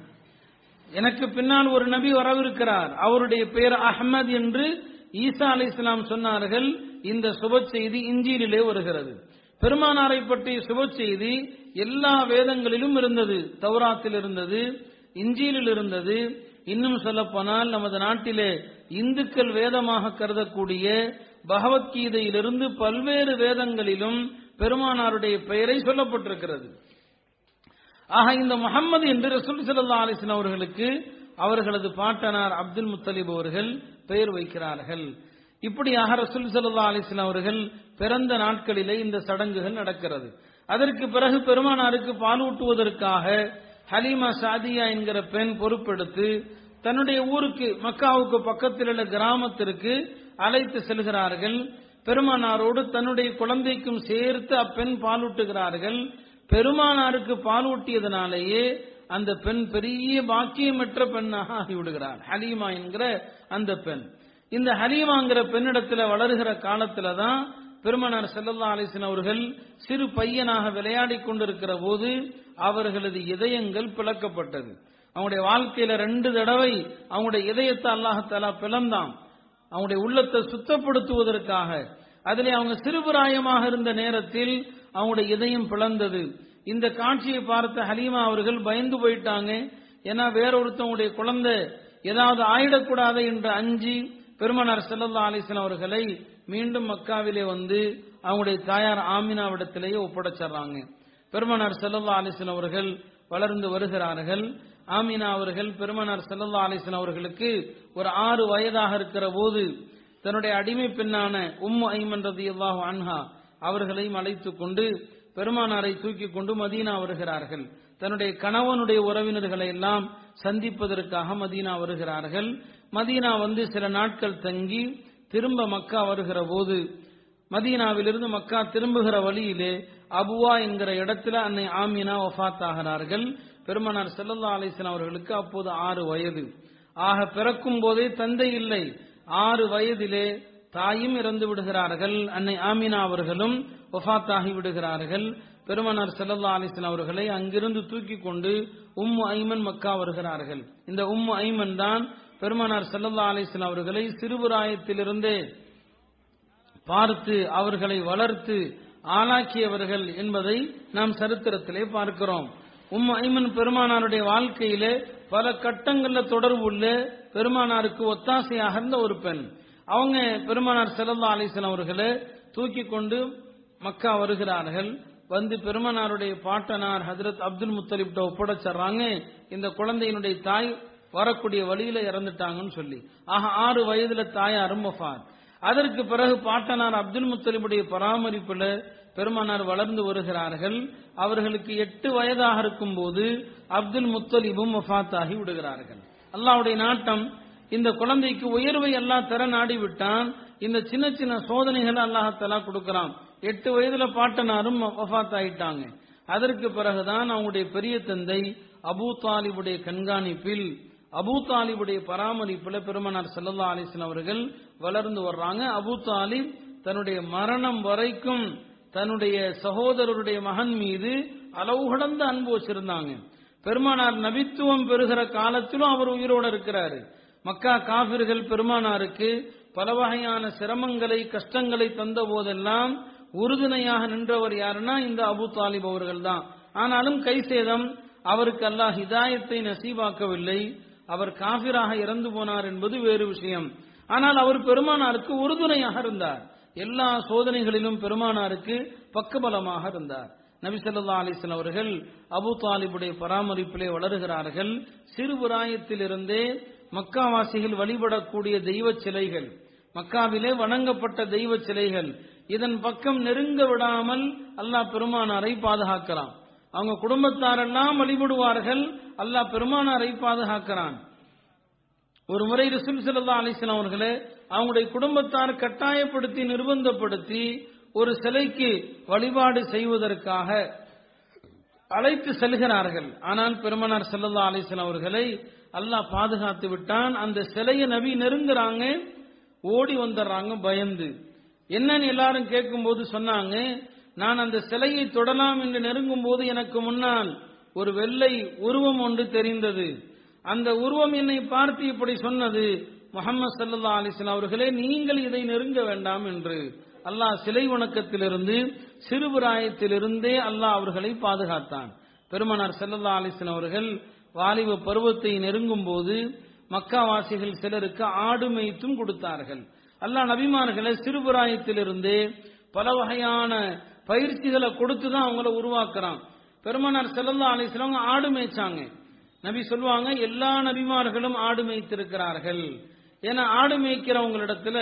எனக்கு பின்னால் ஒரு நபி வரவிருக்கிறார் அவருடைய பெயர் அஹ்மத் என்று ஈசா அலி இஸ்லாம் சொன்னார்கள் இந்த சுப செய்தி இஞ்சியிலே வருகிறது பெருமானாரை பற்றிய சுப செய்தி எல்லா வேதங்களிலும் இருந்தது தௌராத்தில் இருந்தது இஞ்சியிலில் இருந்தது இன்னும் சொல்ல போனால் நமது நாட்டிலே இந்துக்கள் வேதமாக கருதக்கூடிய பகவத்கீதையிலிருந்து பல்வேறு வேதங்களிலும் பெருமானாருடைய பெயரை சொல்லப்பட்டிருக்கிறது ஆக இந்த முகம்மது என்று ரசூல் சல்லா அலிஸ்லாம் அவர்களுக்கு அவர்களது பாட்டனார் அப்துல் முத்தலிப் அவர்கள் பெயர் வைக்கிறார்கள் இப்படியாக ரசூல் சல்லா அலிஸ்லாம் அவர்கள் பிறந்த நாட்களிலே இந்த சடங்குகள் நடக்கிறது அதற்கு பிறகு பெருமானாருக்கு பாலூட்டுவதற்காக ஹலீமா சாதியா என்கிற பெண் பொறுப்பெடுத்து தன்னுடைய ஊருக்கு மக்காவுக்கு பக்கத்தில் உள்ள கிராமத்திற்கு அழைத்து செல்கிறார்கள் பெருமானாரோடு தன்னுடைய குழந்தைக்கும் சேர்த்து அப்பெண் பாலூட்டுகிறார்கள் பெருமானாருக்கு பாலூட்டியதனாலேயே அந்த பெண் பெரிய பாக்கியமற்ற பெண்ணாக ஆகிவிடுகிறார் ஹலீமா என்கிற அந்த பெண் இந்த ஹலீமாங்கிற பெண்ணிடத்துல வளருகிற காலத்துல தான் பெருமனார் செல்லல்லா அலிசன் அவர்கள் சிறு பையனாக விளையாடி கொண்டிருக்கிற போது அவர்களது இதயங்கள் பிளக்கப்பட்டது அவங்களுடைய வாழ்க்கையில ரெண்டு தடவை அவங்களுடைய இதயத்தை அல்லாஹாலா பிளந்தான் அவங்களுடைய உள்ளத்தை சுத்தப்படுத்துவதற்காக அதிலே அவங்க சிறுபிராயமாக இருந்த நேரத்தில் அவங்களுடைய இதயம் பிளந்தது இந்த காட்சியை பார்த்த ஹலீமா அவர்கள் பயந்து போயிட்டாங்க ஏன்னா வேறொருத்தவங்களுடைய குழந்தை ஏதாவது ஆயிடக்கூடாது என்று அஞ்சி பெருமனார் செல்லல்லா அலிஸ்லாம் அவர்களை மீண்டும் மக்காவிலே வந்து அவங்களுடைய தாயார் ஆமினாவிடத்திலேயே ஒப்படைச்சிடுறாங்க பெருமனார் செல்லல்லா அலிஸ்லாம் அவர்கள் வளர்ந்து வருகிறார்கள் ஆமினா அவர்கள் பெருமனார் செல்லல்லா அலிஸ்லாம் அவர்களுக்கு ஒரு ஆறு வயதாக இருக்கிற போது தன்னுடைய அடிமை பெண்ணான உம்மு ஐமன் ரதியல்லாஹு அன்ஹா அவர்களையும் அழைத்துக் கொண்டு பெருமானாரை தூக்கி கொண்டு மதீனா வருகிறார்கள் தன்னுடைய கணவனுடைய உறவினர்களை எல்லாம் சந்திப்பதற்காக மதீனா வருகிறார்கள் மதீனா வந்து சில நாட்கள் தங்கி திரும்ப மக்கா வருகிற போது மதீனாவிலிருந்து மக்கா திரும்புகிற வழியிலே அபுவா என்கிற இடத்துல அன்னை ஆமினா ஒஃபாத் ஆகிறார்கள் பெருமனார் செல்லல்லா அலிஸ்லாம் அவர்களுக்கு அப்போது ஆறு வயது ஆக பிறக்கும் போதே தந்தை இல்லை ஆறு வயதிலே தாயும் இறந்து விடுகிறார்கள் அன்னை ஆமினா அவர்களும் ஒஃபாத்தாகி விடுகிறார்கள் பெருமனார் செல்லல்லா அலிஸ்லாம் அவர்களை அங்கிருந்து தூக்கி கொண்டு உம்மு ஐமன் மக்கா வருகிறார்கள் இந்த உம்மு ஐமன் தான் பெருமனார் செல்லல்லா அலிஸ்லாம் அவர்களை சிறுபிராயத்திலிருந்தே பார்த்து அவர்களை வளர்த்து ஆளாக்கியவர்கள் என்பதை நாம் சரித்திரத்திலே பார்க்கிறோம் உம் ஐமன் பெருமானாருடைய வாழ்க்கையிலே பல கட்டங்கள்ல தொடர்பு உள்ள பெருமானாருக்கு ஒத்தாசையாக இருந்த ஒரு பெண் அவங்க பெருமானார் செல்லல்லா அலிஸ்லாம் அவர்களை தூக்கி கொண்டு மக்கா வருகிறார்கள் வந்து பெருமானாருடைய பாட்டனார் ஹஜரத் அப்துல் முத்தலிப்ட ஒப்படைச்சிடுறாங்க இந்த குழந்தையினுடைய தாய் வரக்கூடிய வழியில இறந்துட்டாங்கன்னு சொல்லி ஆக ஆறு வயதுல தாயாரும் வஃபாத் அதற்கு பிறகு பாட்டனார் அப்துல் முத்தலிபுடைய பராமரிப்புல பெருமானார் வளர்ந்து வருகிறார்கள் அவர்களுக்கு எட்டு வயதாக இருக்கும் போது அப்துல் முத்தலிபும் வஃபாத்தாகி விடுகிறார்கள் அல்லாவுடைய நாட்டம் இந்த குழந்தைக்கு உயர்வை எல்லாம் தர நாடி விட்டான் இந்த சின்ன சின்ன சோதனைகளை அல்லாஹத்தலா கொடுக்கிறான் எட்டு வயதுல பாட்டனாரும் வஃபாத் ஆயிட்டாங்க அதற்கு பிறகுதான் அவங்களுடைய பெரிய தந்தை அபூ தாலிபுடைய கண்காணிப்பில் அபூ தாலிபுடைய பராமரிப்புல பெருமனார் சல்லல்லா அலிஸ்லாம் அவர்கள் வளர்ந்து வர்றாங்க அபூ தாலிப் தன்னுடைய மரணம் வரைக்கும் தன்னுடைய சகோதரருடைய மகன் மீது அளவு கடந்த அன்பு வச்சிருந்தாங்க பெருமானார் நபித்துவம் பெறுகிற காலத்திலும் அவர் உயிரோடு இருக்கிறாரு மக்கா காபிர்கள் பெருமானாருக்கு பல வகையான சிரமங்களை கஷ்டங்களை தந்த போதெல்லாம் உறுதுணையாக நின்றவர் யாருன்னா இந்த அபு தாலிப் அவர்கள் தான் ஆனாலும் கை சேதம் அவருக்கு அல்லாஹ் ஹிதாயத்தை நசீபாக்கவில்லை அவர் காபிராக இறந்து போனார் என்பது வேறு விஷயம் ஆனால் அவர் பெருமானாருக்கு உறுதுணையாக இருந்தார் எல்லா சோதனைகளிலும் பெருமானாருக்கு பக்கபலமாக இருந்தார் நபிசல்லா அலிஸ்லாம் அவர்கள் அபு தாலிபுடைய பராமரிப்பிலே வளருகிறார்கள் சிறுபிராயத்திலிருந்தே மக்காவாசிகள் வழிபடக்கூடிய தெய்வ சிலைகள் மக்காவிலே வணங்கப்பட்ட தெய்வ சிலைகள் இதன் பக்கம் நெருங்க விடாமல் அல்லாஹ் பெருமானாரை பாதுகாக்கிறான் அவங்க குடும்பத்தாரெல்லாம் வழிபடுவார்கள் அல்லாஹ் பெருமானாரை பாதுகாக்கிறான் ஒரு முறை ரசூல் சல்லா அலிஸ்லாம் அவர்களே அவங்களுடைய குடும்பத்தார் கட்டாயப்படுத்தி நிர்பந்தப்படுத்தி ஒரு சிலைக்கு வழிபாடு செய்வதற்காக அழைத்து செல்கிறார்கள் ஆனால் பெருமனார் செல்லல்லா அலிஸ்லாம் அவர்களை அல்லாஹ் பாதுகாத்து விட்டான் அந்த சிலையை நபி நெருங்குறாங்க ஓடி வந்துடுறாங்க பயந்து என்னன்னு எல்லாரும் கேட்கும்போது சொன்னாங்க நான் அந்த சிலையை தொடலாம் என்று நெருங்கும் போது எனக்கு முன்னால் ஒரு வெள்ளை உருவம் ஒன்று தெரிந்தது அந்த உருவம் என்னை பார்த்து இப்படி சொன்னது முகமது சல்லா அலிஸ்லாம் அவர்களே நீங்கள் இதை நெருங்க வேண்டாம் என்று அல்லாஹ் சிலை வணக்கத்திலிருந்து சிறுபிராயத்திலிருந்தே அல்லாஹ் அவர்களை பாதுகாத்தான் பெருமனார் செல்லல்லா அலிஸ்லாம் அவர்கள் வாலிப பருவத்தை நெருங்கும் போது மக்காவாசிகள் சிலருக்கு ஆடு மேய்த்தும் கொடுத்தார்கள் அல்லாஹ் நபிமார்களை சிறுபிராயத்திலிருந்தே பல வகையான பயிற்சிகளை கொடுத்து தான் அவங்கள உருவாக்குறான் பெருமனார் செல்லல்லா அலிஸ்லாம் ஆடு மேய்ச்சாங்க நபி சொல்லுவாங்க எல்லா நபிமார்களும் ஆடு மேய்த்திருக்கிறார்கள் ஏன்னா ஆடு மேய்க்கிறவங்களிடத்துல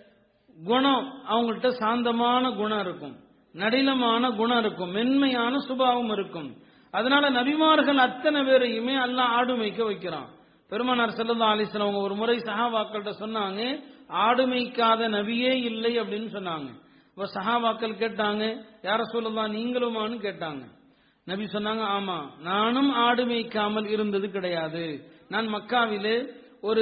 குணம் அவங்கள்ட்ட சாந்தமான குணம் இருக்கும் நடினமான குணம் இருக்கும் மென்மையான சுபாவம் இருக்கும் அதனால நபிமார்கள் அத்தனை பேரையுமே அல்லாஹ் ஆடு மேய்க்க வைக்கிறான் பெருமானார் செல்லல்லா அலிஸ்லாம் அவங்க ஒரு முறை சஹாபாக்கள்கிட்ட சொன்னாங்க ஆடு மேய்க்காத நபியே இல்லை அப்படின்னு சொன்னாங்க இப்ப சஹாபாக்கள் கேட்டாங்க யார சொல்லலாம் நீங்களுமான்னு கேட்டாங்க நபி சொன்னாங்க ஆமா நானும் ஆடு மேய்க்காமல் இருந்தது கிடையாது நான் மக்காவிலே ஒரு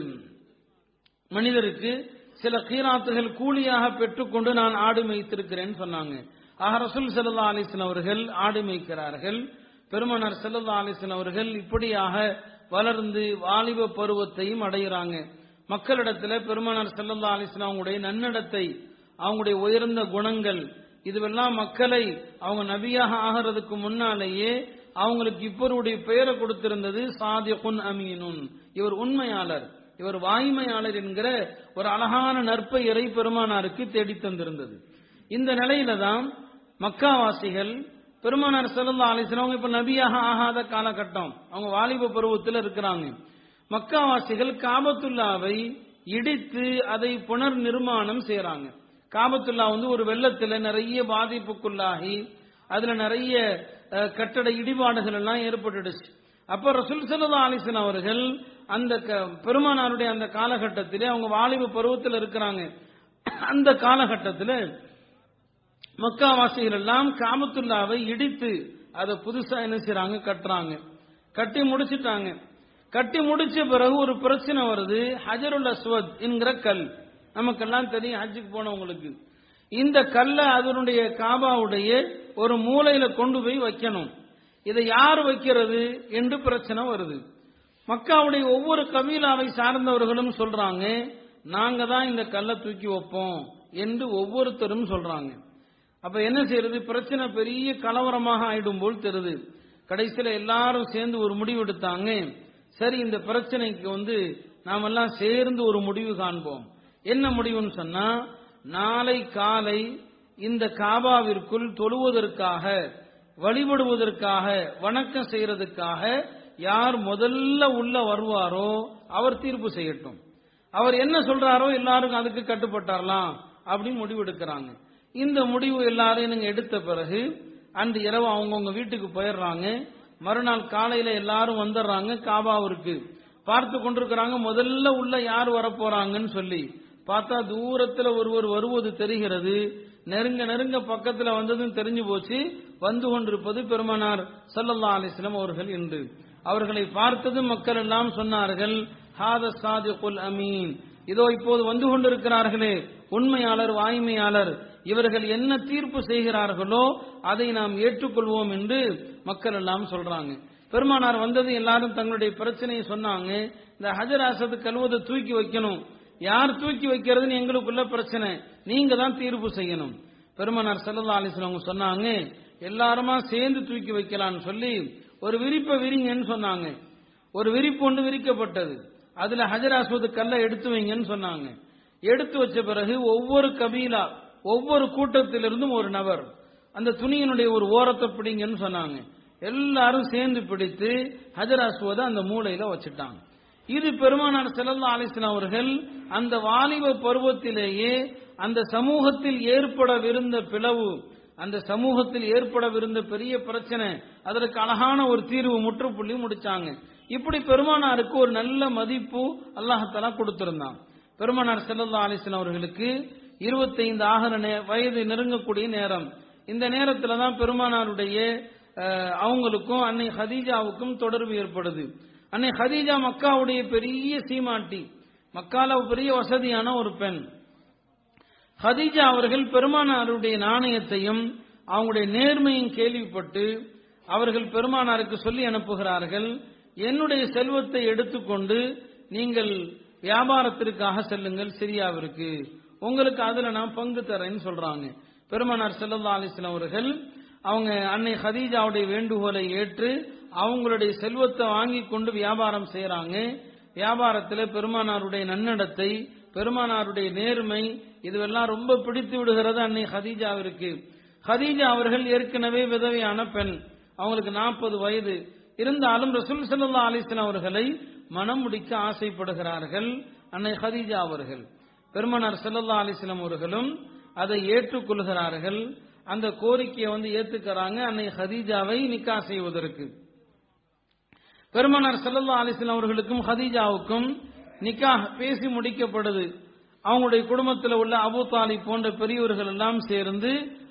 மனிதருக்கு சில கீராத்துகள் கூலியாக பெற்றுக்கொண்டு நான் ஆடு மேய்த்திருக்கிறேன்னு சொன்னாங்க ஆக ரசூல் சல்லா அலிஸ்லாம் அவர்கள் ஆடு மேய்க்கிறார்கள் பெருமனார் செல்லல்லா அலிஸ்லாம் அவர்கள் இப்படியாக வளர்ந்து வாலிப பருவத்தையும் அடைகிறாங்க மக்களிடத்துல பெருமனார் செல்லல்லா அலிஸ்லாம் அவங்களுடைய நன்னடத்தை அவங்களுடைய உயர்ந்த குணங்கள் இதுவெல்லாம் மக்களை அவங்க நபியாக ஆகிறதுக்கு முன்னாலேயே அவங்களுக்கு இப்பருடைய பெயரை கொடுத்திருந்தது சாதிகுன் அமீனுன் இவர் உண்மையாளர் இவர் வாய்மையாளர் என்கிற ஒரு அழகான நற்பெயரை பெருமானாருக்கு தேடித் தந்திருந்தது இந்த நிலையில தான் மக்காவாசிகள் பெருமானார் செல்லல்லா அலிஸ்லாம் அவங்க இப்ப நபியாக ஆகாத காலகட்டம் அவங்க வாலிப பருவத்தில் இருக்கிறாங்க மக்காவாசிகள் காபத்துல்லாவை இடித்து அதை புனர் நிர்மாணம் செய்யறாங்க காபத்துல்லா வந்து ஒரு வெள்ளத்துல நிறைய பாதிப்புக்குள்ளாகி அதுல நிறைய அஹ், கட்டட இடிபாடுகள் எல்லாம் ஏற்பட்டுடுச்சு அப்ப ரசூல் சல்லா அலிஸ்லாம் அவர்கள் அந்த க- பெருமானாருடைய அந்த காலகட்டத்திலே அவங்க வாலிப பருவத்தில் இருக்கிறாங்க அந்த காலகட்டத்தில் மக்காவாசிகள் எல்லாம் காமத்துல்லாவை இடித்து அதை புதுசா என்ன செய்றாங்க கட்டுறாங்க கட்டி முடிச்சிட்டாங்க கட்டி முடிச்ச பிறகு ஒரு பிரச்சனை வருது ஹஜருல் அஸ்வத் என்கிற கல் நமக்கெல்லாம் தெரியும் ஹஜ்ஜுக்கு போனவங்களுக்கு இந்த கல்லை அதனுடைய காபாவுடைய ஒரு மூலையில கொண்டு போய் வைக்கணும் இதை யார் வைக்கிறது என்று பிரச்சனை வருது மக்காவுடைய ஒவ்வொரு கபீலாவை சார்ந்தவர்களும் சொல்றாங்க நாங்க தான் இந்த கல்லை தூக்கி வைப்போம் என்று ஒவ்வொருத்தரும் சொல்றாங்க அப்ப என்ன செய்யறது பிரச்சனை பெரிய கலவரமாக ஆயிடும் போல் தெரியுது கடைசியில எல்லாரும் சேர்ந்து ஒரு முடிவு எடுத்தாங்க சரி இந்த பிரச்சனைக்கு வந்து நாமெல்லாம் சேர்ந்து ஒரு முடிவு காண்போம் என்ன முடிவுன்னு சொன்னா நாளை காலை இந்த காபாவிற்குள் தொழுவதற்காக வழிபடுவதற்காக வணக்கம் செய்யறதுக்காக யார் முதல்ல உள்ள வருவாரோ அவர் தீர்ப்பு செய்யட்டும் அவர் என்ன சொல்றாரோ எல்லாருக்கும் அதுக்கு கட்டுப்பட்டாரலாம் அப்படின்னு முடிவு எடுக்கிறாங்க இந்த முடிவு எல்லாரும் நீங்க எடுத்த பிறகு அன்று இரவு அவங்கவுங்க வீட்டுக்கு போயிடுறாங்க மறுநாள் காலையில எல்லாரும் வந்துடுறாங்க காபாவிற்கு பார்த்து கொண்டிருக்கிறாங்க முதல்ல உள்ள யார் வரப்போறாங்கன்னு சொல்லி பார்த்தா தூரத்துல ஒருவர் வருவது தெரிகிறது நெருங்க நெருங்க பக்கத்துல வந்ததும் தெரிஞ்சு போச்சு வந்து கொண்டிருப்பது பெருமானார் ஸல்லல்லாஹு அலைஹி வஸல்லம் அவர்கள் என்று அவர்களை பார்த்ததும் மக்கள் எல்லாம் சொன்னார்கள் ஹாத சாதிகுல் அமீன் இதோ இப்போது வந்து கொண்டிருக்கிறார்களே உண்மையாளர் வாய்மையாளர் இவர்கள் என்ன தீர்ப்பு செய்கிறார்களோ அதை நாம் ஏற்றுக்கொள்வோம் என்று மக்கள் எல்லாம் சொல்றாங்க பெருமானார் வந்தது எல்லாரும் தங்களுடைய பிரச்சனையை சொன்னாங்க இந்த ஹஜர் அசது கழுவதை தூக்கி வைக்கணும் யார் தூக்கி வைக்கிறதுன்னு எங்களுக்குள்ள பிரச்சனை நீங்க தான் தீர்ப்பு செய்யணும் பெருமானார் ஸல்லல்லாஹு அலைஹி வஸல்லம் அவங்க சொன்னாங்க எல்லாருமா சேர்ந்து தூக்கி வைக்கலாம்னு சொல்லி ஒரு விரிப்பை விரிங்கன்னு சொன்னாங்க ஒரு விரிப்பு ஒன்று விரிக்கப்பட்டது அதுல ஹஜர் அஸ்வது கல்லை எடுத்து வைங்கன்னு சொன்னாங்க எடுத்து வச்ச பிறகு ஒவ்வொரு கபீலா ஒவ்வொரு கூட்டத்திலிருந்தும் ஒரு நபர் அந்த துணியினுடைய ஒரு ஓரத்தை பிடிங்கன்னு சொன்னாங்க எல்லாரும் சேர்ந்து பிடித்து ஹஜர் அஸ்வதை அந்த மூலையில வச்சுட்டாங்க இது பெருமானார் ஸல்லல்லாஹு அலைஹி வஸல்லம் அவர்கள் அந்த வாலிப பருவத்திலேயே அந்த சமூகத்தில் ஏற்படவிருந்த பிளவு அந்த சமூகத்தில் ஏற்படவிருந்த பெரிய பிரச்சனை அதற்கு அழகான ஒரு தீர்வு முற்றுப்புள்ளி முடிச்சாங்க இப்படி பெருமானாருக்கு ஒரு நல்ல மதிப்பு அல்லாஹாலா கொடுத்திருந்தான் பெருமானார் ஸல்லல்லாஹு அலைஹி வஸல்லம் அவர்களுக்கு 25 ஆகிற நே- வயது நெருங்கக்கூடிய நேரம் இந்த நேரத்துல தான் பெருமானாருடைய அஹ், அவங்களுக்கும் அன்னை ஹதீஜாவுக்கும் தொடர்பு ஏற்படுது அன்னை ஹதீஜா மக்காவுடைய பெரிய சீமாட்டி மக்கால பெரிய வசதியான ஒரு பெண் ஹதீஜா அவர்கள் பெருமானாருடைய நாணயத்தையும் அவங்களுடைய நேர்மையும் கேள்விப்பட்டு அவர்கள் பெருமானாருக்கு சொல்லி அனுப்புகிறார்கள் என்னுடைய செல்வத்தை எடுத்துக்கொண்டு நீங்கள் வியாபாரத்திற்காக செல்லுங்கள் சிரியாவிற்கு உங்களுக்கு அதுல நான் பங்கு தரேன்னு சொல்றாங்க பெருமானார் ஸல்லல்லாஹு அலைஹி வஸல்லம் அவர்கள் அவங்க அன்னை ஹதீஜாவுடைய வேண்டுகோளை ஏற்று அவங்களுடைய செல்வத்தை வாங்கி கொண்டு வியாபாரம் செய்யறாங்க வியாபாரத்தில் பெருமானாருடைய நன்னடத்தை பெருமானாருடைய நேர்மை இதுவெல்லாம் ரொம்ப பிடித்து விடுகிறது அன்னை ஹதீஜாவிற்கு ஹதீஜா அவர்கள் ஏற்கனவே விதவையான பெண் அவங்களுக்கு நாற்பது வயது இருந்தாலும் ரசூல் ஸல்லல்லாஹு அலைஹி வஸல்லம் அவர்களை மனம் முடிக்க ஆசைப்படுகிறார்கள் அன்னை ஹதீஜா அவர்கள் பெருமானார் ஸல்லல்லாஹு அலைஹி வஸல்லம் அவர்களும் அதை ஏற்றுக்கொள்கிறார்கள் அந்த கோரிக்கையை வந்து ஏத்துக்கறாங்க அன்னை ஹதீஜாவை நிக்கா செய்வதற்கு பெருமானார் ஸல்லல்லாஹு அலைஹி வஸல்லம் அவர்களுக்கும் ஹதீஜாவுக்கும் நிக்காஹ் பேசி முடிக்கப்படுது அவங்களுடைய குடும்பத்தில் உள்ள அபூ தாலிப் போன்ற பெரியவர்கள் எல்லாம் சேர்ந்து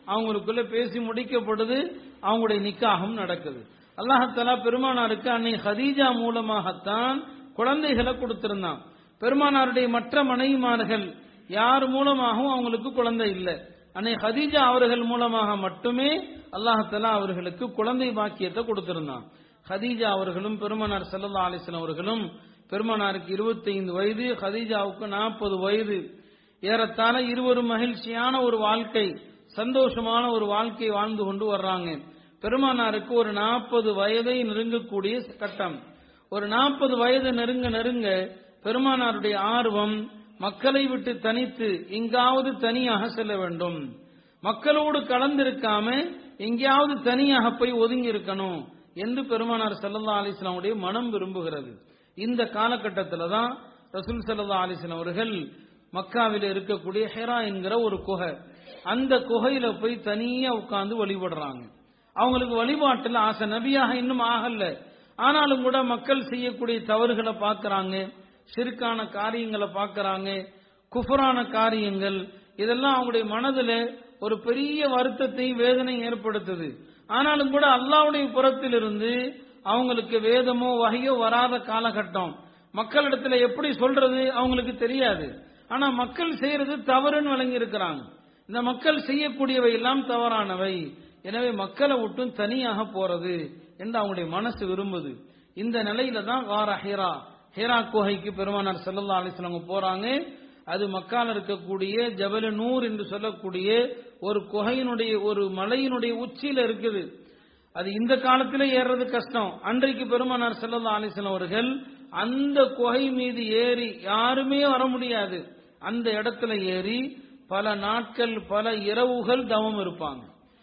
அவங்களுக்குள்ள பேசி முடிக்கப்படுது அவங்களுடைய நிக்காகம் நடக்குது அல்லாஹாலா பெருமானாருக்கு அன்னை ஹதீஜா மூலமாகத்தான் குழந்தைகளை கொடுத்திருந்தான் பெருமானாருடைய மற்ற மனைவிமார்கள் யார் மூலமாகவும் அவங்களுக்கு குழந்தை இல்லை அன்னை ஹதீஜா அவர்கள் மூலமாக மட்டுமே அல்லாஹாலா அவர்களுக்கு குழந்தை பாக்கியத்தை கொடுத்திருந்தான் ஹதீஜா அவர்களும் பெருமானார் சல்லா அலிஸ்லாம் அவர்களும் பெருமானாருக்கு இருபத்தி ஐந்து வயது ஹதீஜாவுக்கு நாற்பது வயது ஏறத்தாழ இருவரும் மகிழ்ச்சியான ஒரு வாழ்க்கை சந்தோஷமான ஒரு வாழ்க்கை வாழ்ந்து கொண்டு வர்றாங்க பெருமானாருக்கு ஒரு நாற்பது வயதை நெருங்கக்கூடிய கட்டம் ஒரு நாற்பது வயது நெருங்க நெருங்க பெருமானாருடைய ஆர்வம் மக்களை விட்டு தனித்து எங்காவது தனியாக செல்ல வேண்டும் மக்களோடு கலந்திருக்காம எங்கேயாவது தனியாக போய் ஒதுங்கி இருக்கணும் என்று பெருமானார் சல்லா அலிஸ்லாமுடைய மனம் விரும்புகிறது இந்த காலகட்டத்தில் தான் ரசூல் சல்லா அலிஸ்லாம் அவர்கள் மக்காவில் இருக்கக்கூடிய ஹெரா என்கிற ஒரு குகை அந்த குகையில போய் தனியா உட்கார்ந்து வழிபடுறாங்க அவங்களுக்கு வழிபாட்டில் ஆசை நபியாக இன்னும் ஆகல ஆனாலும் கூட மக்கள் செய்யக்கூடிய தவறுகளை பார்க்கறாங்க சிறுக்கான காரியங்களை பார்க்கறாங்க குஃபரான காரியங்கள் இதெல்லாம் அவங்களுடைய மனதில் ஒரு பெரிய வருத்தத்தை வேதனை ஏற்படுத்துது ஆனாலும் கூட அல்லாவுடைய புறத்திலிருந்து அவங்களுக்கு வேதமோ வகையோ வராத காலகட்டம் மக்களிடத்துல எப்படி சொல்றது அவங்களுக்கு தெரியாது ஆனா மக்கள் செய்யறது தவறுன்னு விளங்கி இருக்கிறாங்க இந்த மக்கள் செய்யக்கூடியவை எல்லாம் தவறானவை எனவே மக்களை விட்டும் தனியாக போறது என்று அவங்களுடைய மனசு விரும்புது இந்த நிலையில தான் வார ஹீரா ஹீரா குகைக்கு பெருமானார் செல்லல்லா அலிஸ்லாம் போறாங்க அது மக்கால் இருக்கக்கூடிய ஜபல நூர் என்று சொல்லக்கூடிய ஒரு குகையினுடைய ஒரு மலையினுடைய உச்சியில இருக்குது அது இந்த காலத்திலே ஏறுறது கஷ்டம் அன்றைக்கு பெருமானார் செல்லல்லா அலிஸ்லாம் அவர்கள் அந்த குகை மீது ஏறி யாருமே வர முடியாது அந்த இடத்துல ஏறி பல நாட்கள் பல இரவுகள் தவம் இருப்பாங்க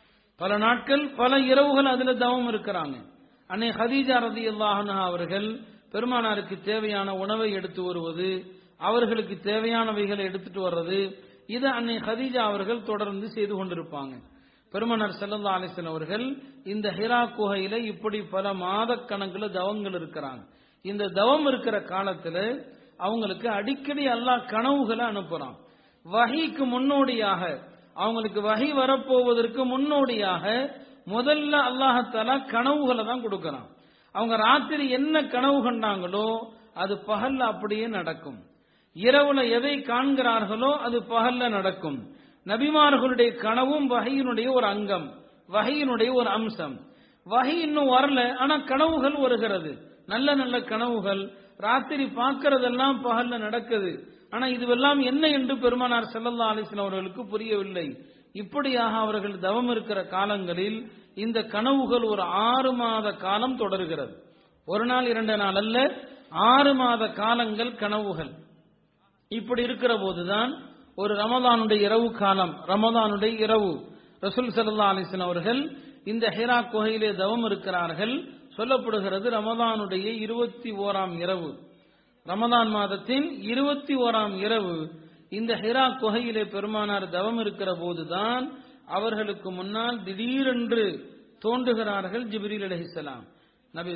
பல நாட்கள் பல இரவுகள் அதுல தவம் இருக்கிறாங்க அன்னை ஹதீஜா ரதி அவர்கள் பெருமானாருக்கு தேவையான உணவை எடுத்து வருவது அவர்களுக்கு தேவையானவைகளை எடுத்துட்டு வர்றது இதை அன்னை ஹதீஜா அவர்கள் தொடர்ந்து செய்து கொண்டிருப்பாங்க பெருமனார் செல்லல்லா அலிசன் அவர்கள் இந்த ஹிரா குகையில இப்படி பல மாத கணக்குல தவங்கள் இருக்கிறாங்க இந்த தவம் இருக்கிற காலத்துல அவங்களுக்கு அடிக்கடி அல்லாஹ் கனவுகளை அனுப்புறான் வகைக்கு முன்னோடியாக அவங்களுக்கு வகை வரப்போவதற்கு முன்னோடியாக முதல்ல அல்லாஹத்தாலா கனவுகளை தான் கொடுக்கறான் அவங்க ராத்திரி என்ன கனவு கண்டாங்களோ அது பகல்ல அப்படியே நடக்கும் இரவுல எதை காண்கிறார்களோ அது பகல்ல நடக்கும் நபிமார்களுடைய கனவும் வகையினுடைய ஒரு அங்கம் வகையினுடைய ஒரு அம்சம் வகை இன்னும் வரல ஆனா கனவுகள் வருகிறது நல்ல நல்ல கனவுகள் ராத்திரி பார்க்கறதெல்லாம் பகல்ல நடக்குது ஆனா இதுவெல்லாம் என்ன என்று பெருமானார் செல்லல்லா அலிஸ்லாம் அவர்களுக்கு புரியவில்லை இப்படியாக அவர்கள் தவம் இருக்கிற காலங்களில் இந்த கனவுகள் ஒரு ஆறு மாத காலம் தொடர்கிறது ஒரு நாள் இரண்டு நாள் அல்ல ஆறு மாத காலங்கள் கனவுகள் இப்படி இருக்கிற போதுதான் ஒரு ரமதானுடைய இரவு காலம் ரமதானுடைய இரவு ரசூல் சல்லா அலிஸ்லாம் அவர்கள் இந்த ஹிரா குகையிலே தவம் இருக்கிறார்கள் சொல்லப்படுகிறது ரமதானுடைய இருபத்தி ஓராம் இரவு ரமதான் மாதத்தின் இருபத்தி ஓராம் இரவு இந்த ஹிரா குகையிலே பெருமானார் தவம் இருக்கிற போதுதான் அவர்களுக்கு முன்னால் திடீரென்று தோன்றுகிறார்கள் ஜிப்ரீல் அலஹிசலாம் நபி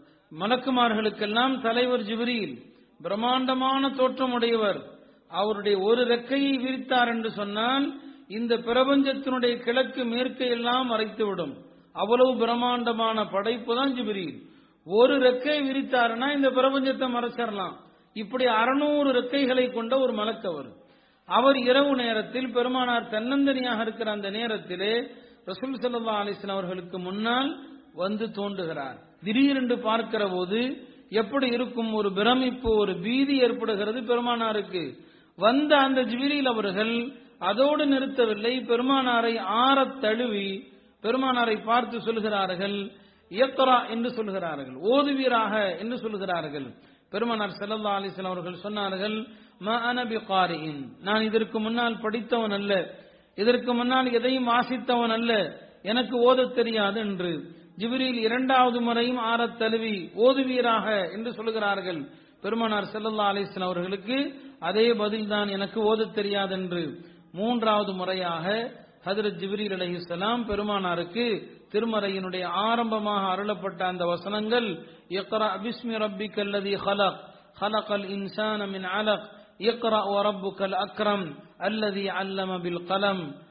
மலக்குமார்களுக்கெல்லாம் தலைவர் ஜிப்ரீல் பிரம்மாண்டமான தோற்றமுடையவர் அவருடைய ஒரு ரெக்கையை விரித்தார் என்று சொன்னால் இந்த பிரபஞ்சத்தினுடைய கிழக்கு மேற்கை எல்லாம் மறைத்துவிடும் அவ்வளவு பிரம்மாண்டமான படைப்பு தான் ஜிப்ரீல் ஒரு ரெக்கை விரித்தாருன்னா இந்த பிரபஞ்சத்தை மறைச்சிடலாம் இப்படி அறுநூறு ரெக்கைகளை கொண்ட ஒரு மலக்கவர் அவர் இரவு நேரத்தில் பெருமானார் தன்னந்தனியாக இருக்கிற அந்த நேரத்திலே ரசூல் சல்லா அலிஸ்லாம் அவர்களுக்கு முன்னால் வந்து தோன்றுகிறார் திடீரென்று பார்க்கிற போது எப்படி இருக்கும் ஒரு பிரமிப்பு ஒரு பீதி ஏற்படுகிறது பெருமானாருக்கு வந்த அந்த ஜிபிரில் அவர்கள் அதோடு நிறுத்தவில்லை பெருமானாரை ஆறத் தழுவி பெருமானாரை பார்த்து சொல்கிறார்கள் இயக்கரா என்று சொல்கிறார்கள் ஓதுவீராக என்று சொல்கிறார்கள் பெருமானார் செல்லல்லா அலிஸ்லாம் அவர்கள் சொன்னார்கள் ம அனபி காரியின் நான் இதற்கு முன்னால் படித்தவன் அல்ல இதற்கு முன்னால் எதையும் வாசித்தவன் அல்ல எனக்கு ஓதத் தெரியாது என்று ஜிபிரில் இரண்டாவது முறையும் ஆறத் தழுவி ஓதுவீராக என்று சொல்கிறார்கள் பெருமானார் செல்லல்லா அலிஸ்லாம் அவர்களுக்கு அதே பதில்தான் எனக்கு ஓதத் தெரியாது என்று மூன்றாவது முறையாக ஹதரத் ஜிப்ரீல் அலைஹிஸ்ஸலாம் பெருமானாருக்கு திருமறையினுடைய ஆரம்பமாக அருளப்பட்ட அந்த வசனங்கள் இக்ரா பிஸ்மி ரப்பிக்கல்லதி خلق خلق الإنسان من علق اقرأ وربك الأكرم الذي علم بالقلم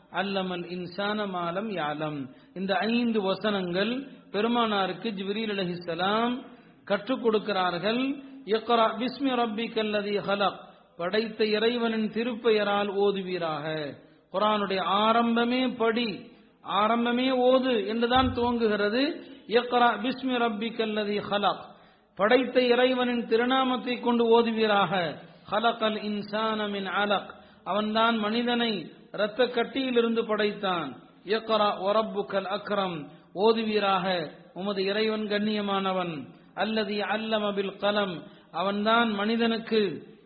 அல்லமல் இன்சான மாலம் யாலம் இந்த ஐந்து வசனங்கள் பெருமானாருக்கு ஜிப்ரீல் அலைஹிஸ்ஸலாம் கற்றுக் கொடுக்கிறார்கள் இக்ரா பிஸ்மி ரப்பிக்கல்லதி ஹலக் படைத்த இறைவனின் திருப்பெயரால் ஓதுவீராக குரானுடைய ஆரம்பமே படி ஆரம்பமே ஓது என்றுதான் துவங்குகிறது இக்ரா பிஸ்மி ரப்பிக்கல்லதி ஹலக் படைத்த இறைவனின் திருநாமத்தை கொண்டு ஓதுவீராக ஹலகல் இன்சான மின் அலக் அவன்தான் மனிதனை இரத்த கட்டியிலிருந்து படைத்தான் இக்ரா ஒரப்புக்கல் அக்ரம் ஓதுவீராக உமது இறைவன் கண்ணியமானவன் அல்லது அல்லம பில் கலம் அவன்தான் மனிதனுக்கு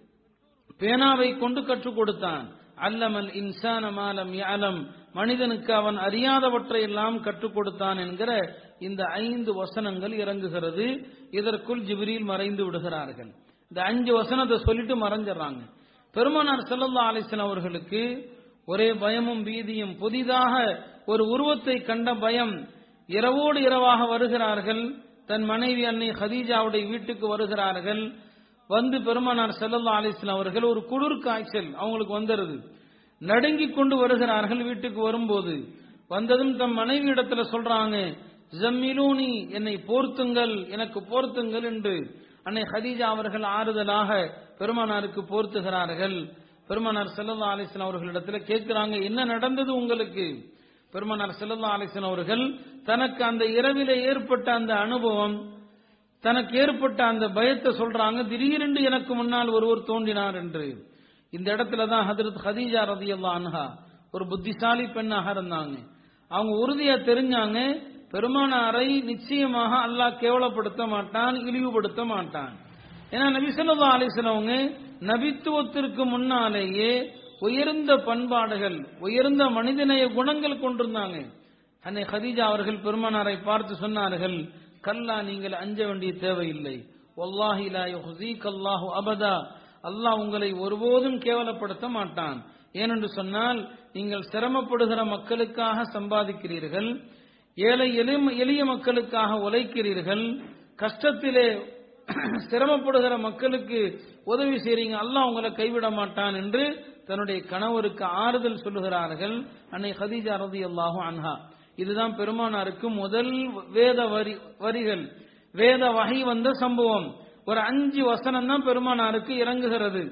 பேனாவை கொண்டு கற்றுக் கொடுத்தான் அல்லமல் இன்சான மாலம் யாலம் மனிதனுக்கு அவன் அறியாதவற்றை எல்லாம் கற்றுக் கொடுத்தான் என்கிற இந்த ஐந்து வசனங்கள் இறங்குகிறது இதற்குள் ஜிப்ரீல் மறைந்து விடுகிறார்கள் இந்த அஞ்சு வசனத்தை சொல்லிட்டு மறைஞ்சிடறாங்க பெருமானார் செல்லல்லா அலிஸ்லாம் அவர்களுக்கு ஒரே பயமும் பீதியும் புதிதாக ஒரு உருவத்தை கண்ட பயம் இரவோடு இரவாக வருகிறார்கள் தன் மனைவி அன்னை ஹதீஜாவுடைய வீட்டுக்கு வருகிறார்கள் வந்து பெருமானார் செல்லல்லா அலிஸ்லாம் அவர்கள் ஒரு குளிர் காய்ச்சல் அவங்களுக்கு வந்துருது நடுங்கிக் கொண்டு வருகிறார்கள் வீட்டுக்கு வரும்போது வந்ததும் தம் மனைவி இடத்துல சொல்றாங்க ஜம்மிலூனி என்னை போர்த்துங்கள் எனக்கு போர்த்துங்கள் என்று அன்னை ஹதீஜா அவர்கள் ஆறுதலாக பெருமானாருக்கு போர்த்துகிறார்கள் பெருமானார் செல்லல்லா அலிஸ்லாம் அவர்களிடத்துல கேட்கிறாங்க என்ன நடந்தது உங்களுக்கு பெருமானார் செல்லல்லா அலிஸ்லாம் அவர்கள் தனக்கு அந்த இரவிலே ஏற்பட்ட அந்த அனுபவம் தனக்கு ஏற்பட்ட அந்த பயத்தை சொல்றாங்க திடீரென்று எனக்கு முன்னால் ஒருவர் தோன்றினார் என்று இந்த இடத்துல தான் ஹதரத் ஹதீஜா ரதி அன்ஹா ஒரு புத்திசாலி பெண்ணாக இருந்தாங்க அவங்க உறுதியா தெரிஞ்சாங்க பெருமானாரை நிச்சயமாக அல்லாஹ் கேவலப்படுத்த மாட்டான் இழிவுபடுத்த மாட்டான் ஏன்னா நபி சொல்லா அலிஸ்லவங்க நபித்துவத்திற்கு முன்னாலேயே உயர்ந்த பண்பாடுகள் உயர்ந்த மனிதநேய குணங்கள் கொண்டிருந்தாங்க அன்னை ஹதீஜா அவர்கள் பெருமானாரை பார்த்து சொன்னார்கள் கல்லா நீங்கள் அஞ்ச வேண்டிய தேவையில்லை ஒல்லாஹி லா யுஹ்ஸீக அல்லாஹு அபதா அல்லாஹ் உங்களை ஒருபோதும் கேவலப்படுத்த மாட்டான் ஏனென்று சொன்னால் நீங்கள் சிரமப்படுகிற மக்களுக்காக சம்பாதிக்கிறீர்கள் ஏழை எளிய எளிய மக்களுக்காக உழைக்கிறீர்கள் கஷ்டத்திலே சிரமப்படுகிற மக்களுக்கு உதவி செய்றீங்க அல்லாஹ் உங்களை கைவிட மாட்டான் என்று தன்னுடைய கணவருக்கு ஆறுதல் சொல்லுகிறார்கள் அன்னை ஹதீஜா ரதி அல்லாஹு அன்ஹா இதுதான் பெருமானாருக்கு முதல் வேத வரி வரிகள் வேத வகை வந்த சம்பவம் ஒரு அஞ்சு வசனம் தான் பெருமானாருக்கு இறங்குகிறது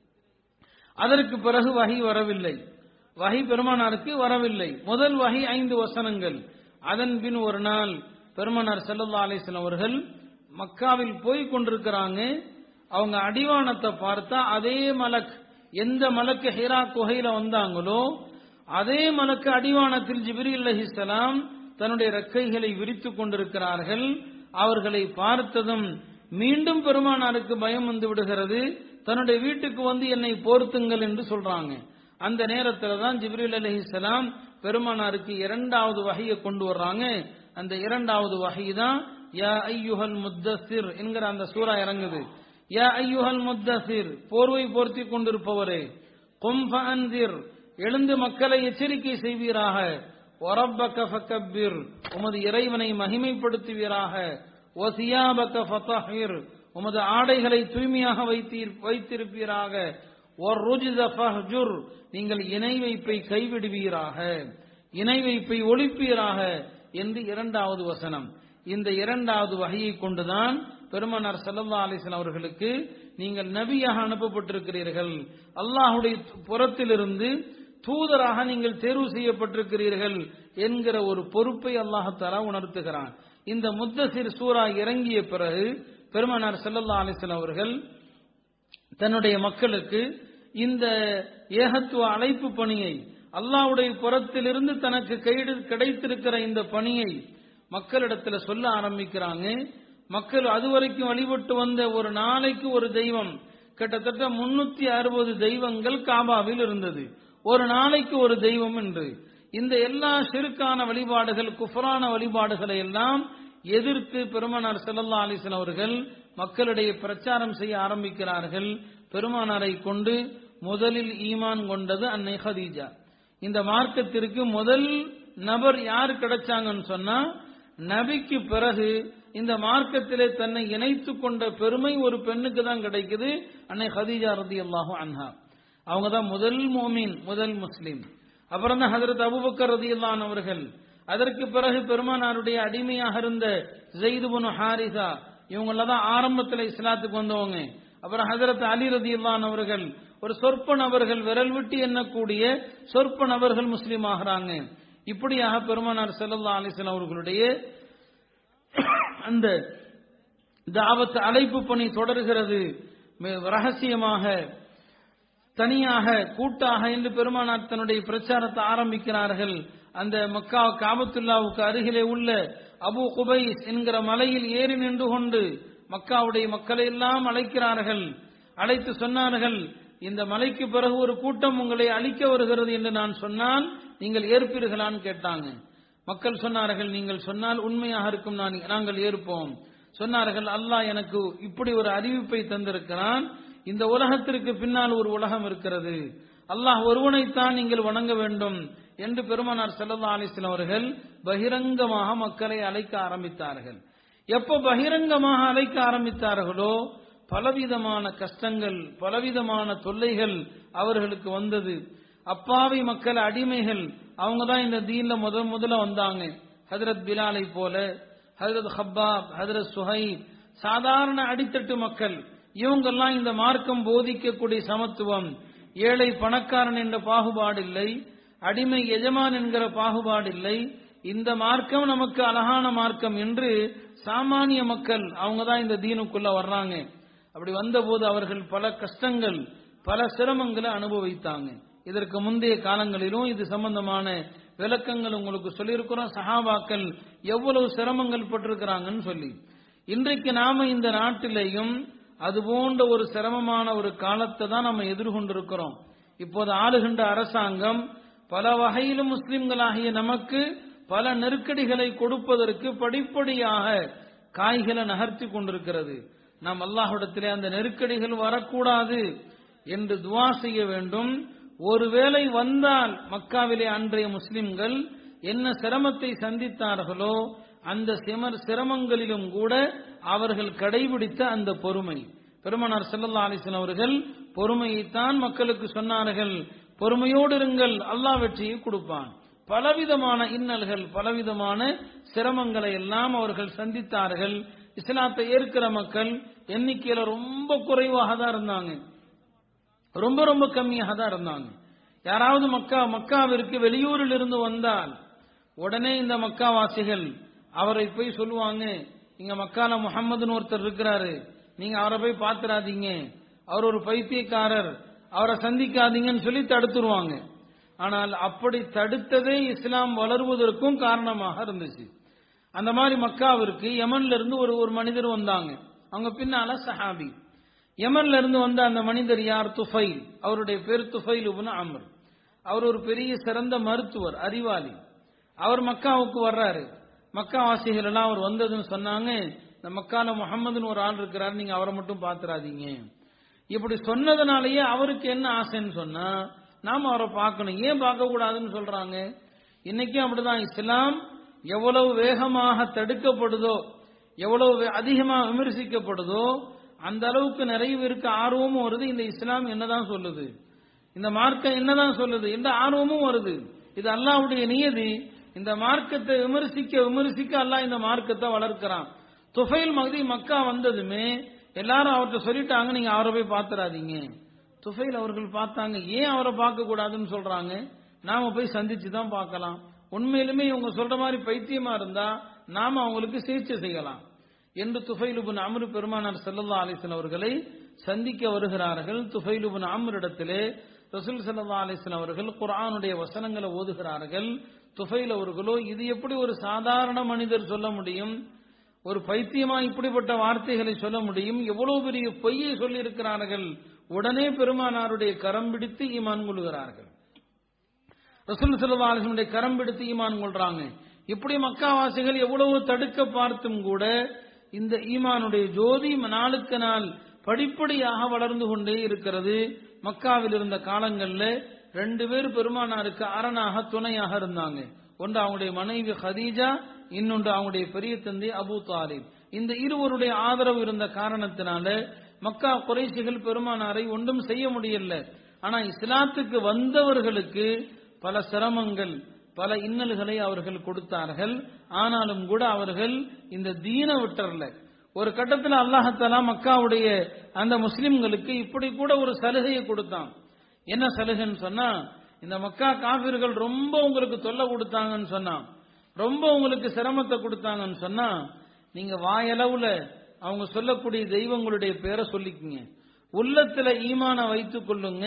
அதற்கு பிறகு வகை வரவில்லை வகை பெருமானாருக்கு வரவில்லை முதல் வகை ஐந்து வசனங்கள் அதன் பின் ஒரு நாள் பெருமானார் செல்லல்லா அலிஸ்லாம் அவர்கள் மக்காவில் போய் கொண்டிருக்கிறாங்க அவங்க அடிவானத்தை பார்த்தா அதே மலக் எந்த மலக்கு ஹிரா குகையில வந்தாங்களோ அதே மலக்கு அடிவானத்தில் ஜிபிரி அலஹிசலாம் தன்னுடைய ரெக்கைகளை விரித்துக் கொண்டிருக்கிறார்கள் அவர்களை பார்த்ததும் மீண்டும் பெருமானாருக்கு பயம் வந்து விடுகிறது தன்னுடைய வீட்டுக்கு வந்து என்னை போர்த்துங்கள் என்று சொல்றாங்க அந்த நேரத்தில் தான் ஜிப்ரீல் அலஹிசலாம் பெருமானாருக்கு இரண்டாவது வகையை கொண்டு வர்றாங்க அந்த இரண்டாவது வகை தான் யா ஐயுஹல் முத்தசிர் என்கிற அந்த சூறா இறங்குது யா ஐயுஹல் முத்தசிர் போர்வை போர்த்தி கொண்டிருப்பவரே கும்ப அன்சிர் எழுந்து மக்களை எச்சரிக்கை செய்வீராக ஒரப்பக்க ஃபக்கப்பிர் உமது இறைவனை மகிமைப்படுத்துவீராக ஒசியாபக்க ஃபத்தஹிர் உமது ஆடைகளை தூய்மையாக வைத்தீர் வைத்திருப்பீராக ஒர் ருஜித ஃபஹ்ஜுர் நீங்கள் இணை வைப்பை கைவிடுவீராக இணை வைப்பை ஒழிப்பீராக என்று இரண்டாவது வசனம் இந்த இரண்டாவது வகையை கொண்டுதான் பெருமனார் சல்லல்லா அலிஸ்லாம் அவர்களுக்கு நீங்கள் நபியாக அனுப்பப்பட்டிருக்கிறீர்கள் அல்லாஹுடைய புறத்திலிருந்து தூதராக நீங்கள் தேர்வு செய்யப்பட்டிருக்கிறீர்கள் என்கிற ஒரு பொறுப்பை அல்லாஹாலா உணர்த்துகிறான் இந்த முத்தசிர் சூரா இறங்கிய பிறகு பெருமனார் செல்லல்லா அலிஸ்லாம் அவர்கள் தன்னுடைய மக்களுக்கு இந்த ஏகத்துவ அழைப்பு பணியை அல்லாவுடைய புறத்திலிருந்து தனக்கு கைடு கிடைத்திருக்கிற இந்த பணியை மக்களிடத்தில் சொல்ல ஆரம்பிக்கிறாங்க மக்கள் அதுவரைக்கும் வழிபட்டு வந்த ஒரு நாளைக்கு ஒரு தெய்வம் கிட்டத்தட்ட முன்னூத்தி அறுபது தெய்வங்கள் காபாவில் இருந்தது ஒரு நாளைக்கு ஒரு தெய்வம் என்று இந்த எல்லா சிறுக்கான வழிபாடுகள் குஃபரான வழிபாடுகளை எல்லாம் எதிர்த்து பெருமானார் செல்லல்லா அலிசன் அவர்கள் மக்களிடையே பிரச்சாரம் செய்ய ஆரம்பிக்கிறார்கள் பெருமானாரை கொண்டு முதலில் ஈமான் கொண்டது அன்னை ஹதீஜா இந்த மார்க்கத்திற்கு முதல் நபர் யார் கிடைச்சாங்கன்னு சொன்னா நபிக்கு பிறகு இந்த மார்க்கத்திலே தன்னை இணைத்து கொண்ட பெருமை ஒரு பெண்ணுக்கு தான் கிடைக்குது அன்னை ஹதீஜா ரதி அல்லாஹு அன்ஹா அவங்க தான் முதல் மோமீன் முதல் முஸ்லீம் அப்புறம் தான் ஹதரத் அபுபக்கர் ரதியுல்லான் அவர்கள் அதற்கு பிறகு பெருமானாருடைய அடிமையாக இருந்த ஜெயிதுபுன் ஹாரிசா இவங்கள தான் ஆரம்பத்தில் இஸ்லாத்துக்கு வந்தவங்க அப்புறம் ஹதரத் அலி ரதியுல்லான் அவர்கள் ஒரு சொற்ப நபர்கள் விரல் விட்டு எண்ணக்கூடிய சொற்ப நபர்கள் முஸ்லீம் ஆகிறாங்க இப்படியாக பெருமானார் செல்லல்லா அலிஸ்லாம் அவர்களுடைய அந்த தாவத் அழைப்பு பணி தொடர்கிறது மி- ரகசியமாக தனியாக கூட்டாக என்று பெருமானார் தன்னுடைய பிரச்சாரத்தை ஆரம்பிக்கிறார்கள் அந்த மக்கா காபத்துல்லாவுக்கு அருகிலே உள்ள அபு குபைஸ் என்கிற மலையில் ஏறி நின்று கொண்டு மக்காவுடைய மக்களை எல்லாம் அழைக்கிறார்கள் அழைத்து சொன்னார்கள் இந்த மலைக்கு பிறகு ஒரு கூட்டம் உங்களை அழிக்க வருகிறது என்று நான் சொன்னால் நீங்கள் ஏற்பீர்களான்னு கேட்டாங்க மக்கள் சொன்னார்கள் நீங்கள் சொன்னால் உண்மையாக இருக்கும் நான் நாங்கள் ஏற்போம் சொன்னார்கள் அல்லாஹ் எனக்கு இப்படி ஒரு அறிவிப்பை தந்திருக்கிறான் இந்த உலகத்திற்கு பின்னால் ஒரு உலகம் இருக்கிறது அல்லாஹ் ஒருவனைத்தான் நீங்கள் வணங்க வேண்டும் என்று பெருமானார் ஸல்லல்லாஹு அலைஹி வஸல்லம் அவர்கள் பகிரங்கமாக மக்களை அழைக்க ஆரம்பித்தார்கள் எப்ப பகிரங்கமாக அழைக்க ஆரம்பித்தார்களோ பலவிதமான கஷ்டங்கள் பலவிதமான தொல்லைகள் அவர்களுக்கு வந்தது அப்பாவி மக்கள் அடிமைகள் அவங்க தான் இந்த தீன்ல முதல் முதல்ல வந்தாங்க ஹஜரத் பிலாலை போல ஹஜரத் ஹப்பாப் ஹஜரத் சுஹைப் சாதாரண அடித்தட்டு மக்கள் இவங்கெல்லாம் இந்த மார்க்கம் போதிக்கக்கூடிய சமத்துவம் ஏழை பணக்காரன் என்ற பாகுபாடு இல்லை அடிமை எஜமான் என்கிற பாகுபாடு இல்லை இந்த மார்க்கம் நமக்கு அழகான மார்க்கம் என்று சாமானிய மக்கள் அவங்க தான் இந்த தீனுக்குள்ள வர்றாங்க அப்படி வந்தபோது அவர்கள் பல கஷ்டங்கள் பல சிரமங்களை அனுபவித்தாங்க இதற்கு முந்தைய காலங்களிலும் இது சம்பந்தமான விளக்கங்கள் உங்களுக்கு சொல்லியிருக்கிறோம் சஹாபாக்கள் எவ்வளவு சிரமங்கள் பட்டிருக்கிறாங்கன்னு சொல்லி இன்றைக்கு நாம இந்த நாட்டிலேயும் அது போன்ற ஒரு சிரமமான ஒரு காலத்தை தான் நம்ம எதிர்கொண்டிருக்கிறோம் இப்போது ஆளுகின்ற அரசாங்கம் பல வகையிலும் முஸ்லிம்களாகிய நமக்கு பல நெருக்கடிகளை கொடுப்பதற்கு படிப்படியாக காய்களை நகர்த்தி கொண்டிருக்கிறது நாம் அல்லாஹ்விடத்திலே அந்த நெருக்கடிகள் வரக்கூடாது என்று துவா செய்ய வேண்டும் ஒருவேளை வந்தால் மக்காவிலே அன்றைய முஸ்லிம்கள் என்ன சிரமத்தை சந்தித்தார்களோ அந்த சிமர் சிரமங்களிலும் கூட அவர்கள் கடைபிடித்த அந்த பொறுமை பெருமனார் ஸல்லல்லாஹு அலைஹி வஸல்லம் அவர்கள் பொறுமையைத்தான் மக்களுக்கு சொன்னார்கள் பொறுமையோடு இருங்கள் அல்லாஹ் வெற்றியை கொடுப்பான் பலவிதமான இன்னல்கள் பலவிதமான சிரமங்களை எல்லாம் அவர்கள் சந்தித்தார்கள் இஸ்லாத்தை ஏற்கிற மக்கள் எண்ணிக்கையில ரொம்ப குறைவாக தான் இருந்தாங்க ரொம்ப ரொம்ப கம்மியாக தான் இருந்தாங்க யாராவது மக்கா மக்காவிற்கு வெளியூரில் இருந்து வந்தால் உடனே இந்த மக்காவாசிகள் அவரை போய் சொல்லுவாங்க இங்க மக்கால முகம்மதுன்னு ஒருத்தர் இருக்கிறாரு நீங்க அவரை போய் பாத்துறாதீங்க அவர் ஒரு பைத்தியக்காரர் அவரை சந்திக்காதீங்கன்னு சொல்லி தடுத்துருவாங்க ஆனால் அப்படி தடுத்ததே இஸ்லாம் வளருவதற்கும் காரணமாக இருந்துச்சு அந்த மாதிரி மக்காவிற்கு யமன்ல இருந்து ஒரு ஒரு மனிதர் வந்தாங்க அவங்க பின்னால சஹாபி யமன்ல இருந்து வந்த அந்த மனிதர் யார் துஃபைல் அவருடைய பேர் துஃபைல் இப்னு அம்ர் அவர் ஒரு பெரிய சிறந்த மருத்துவர் அறிவாளி அவர் மக்காவுக்கு வர்றாரு மக்காவாசிகள் எல்லாம் அவர் வந்ததுன்னு சொன்னாங்க இந்த மக்கால முகமதுன்னு ஒரு ஆள் இருக்கிறாரு நீங்க அவரை மட்டும் பாத்துறாதீங்க இப்படி சொன்னதுனாலயே அவருக்கு என்ன ஆசைன்னு சொன்னா நாம அவரை பார்க்கணும் ஏன் பார்க்க கூடாதுன்னு சொல்றாங்க இன்னைக்கும் அப்படிதான் இஸ்லாம் எவ்வளவு வேகமாக தடுக்கப்படுதோ எவ்வளவு வே- அதிகமாக விமர்சிக்கப்படுதோ அந்த அளவுக்கு நிறைய பேருக்கு ஆர்வமும் வருது இந்த இஸ்லாம் என்னதான் சொல்லுது இந்த மார்க்கம் என்னதான் சொல்லுது என்ற ஆர்வமும் வருது இது அல்லாஹ்வுடைய நியதி இந்த மார்க்கத்தை விமர்சிக்க விமர்சிக்க அல்லாஹ் இந்த மார்க்கத்தை வளர்க்கிறான் துஃபைல் மகதி மக்கா வந்ததுமே எல்லாரும் அவர்கிட்ட சொல்லிட்டாங்க நீங்க அவரை போய் பாத்துறாதீங்க துஃபைல் அவர்கள் பார்த்தாங்க ஏன் அவரை பார்க்க கூடாதுன்னு சொல்றாங்க நாம போய் சந்திச்சு தான் பார்க்கலாம் உண்மையிலுமே இவங்க சொல்ற மாதிரி பைத்தியமா இருந்தா நாம அவங்களுக்கு சிகிச்சை செய்யலாம் என்று துஃபைலுபின் அம்ரு பெருமானார் ஸல்லல்லாஹு அலைஹி வஸல்லம் அவர்களை சந்திக்க வருகிறார்கள் துஃபைலுபின் அம்ரிடத்திலே ரசூல் ஸல்லல்லாஹு அலைஹி வஸல்லம் அவர்கள் குர்ஆனுடைய வசனங்களை ஓதுகிறார்கள் துஃபைல் அவர்களோ இது எப்படி ஒரு சாதாரண மனிதர் சொல்ல முடியும் ஒரு பைத்தியமா இப்படிப்பட்ட வார்த்தைகளை சொல்ல முடியும் எவ்வளவு பெரிய பொய்யை சொல்லி இருக்கிறார்கள் உடனே பெருமானாருடைய கரம் பிடித்து ஈமான் கொள்கிறார்கள் ரசூல் ஸல்லல்லாஹு அலைஹி வஸல்லம் கரம் பிடித்து ஈமான் கொள்றாங்க இப்படி மக்காவாசிகள் எவ்வளவு தடுக்க பார்த்தும் கூட இந்த ஈமானுடைய ஜோதி நாளுக்கு நாள் படிப்படியாக வளர்ந்து கொண்டே இருக்கிறது மக்காவில் இருந்த காலங்கள்ல ரெண்டு பேர் பெருமானாருக்கு அரணாக துணையாக இருந்தாங்க ஒன்று அவங்களுடைய மனைவி ஹதீஜா இன்னொன்று அவங்களுடைய பெரிய தந்தை அபூ தாலிப் இந்த இருவருடைய ஆதரவு இருந்த காரணத்தினால மக்கா குறைசிகள் பெருமானாரை ஒன்றும் செய்ய முடியல ஆனா இஸ்லாத்துக்கு வந்தவர்களுக்கு பல சிரமங்கள் பல இன்னல்களை அவர்கள் கொடுத்தார்கள் ஆனாலும் கூட அவர்கள் இந்த தீன விட்டர்ல ஒரு கட்டத்தில் அல்லாஹத்தாலா மக்காவுடைய அந்த முஸ்லிம்களுக்கு இப்படி கூட ஒரு சலுகையை கொடுத்தான் என்ன சலுகைன்னு சொன்னா இந்த மக்கா காபிர்கள் ரொம்ப உங்களுக்கு தொல்லை கொடுத்தாங்கன்னு சொன்னா ரொம்ப உங்களுக்கு சிரமத்தை கொடுத்தாங்கன்னு சொன்னா நீங்க வாயளவுல அவங்க சொல்லக்கூடிய தெய்வங்களுடைய பேரை சொல்லிக்குங்க உள்ளத்துல ஈமான வைத்துக் கொள்ளுங்க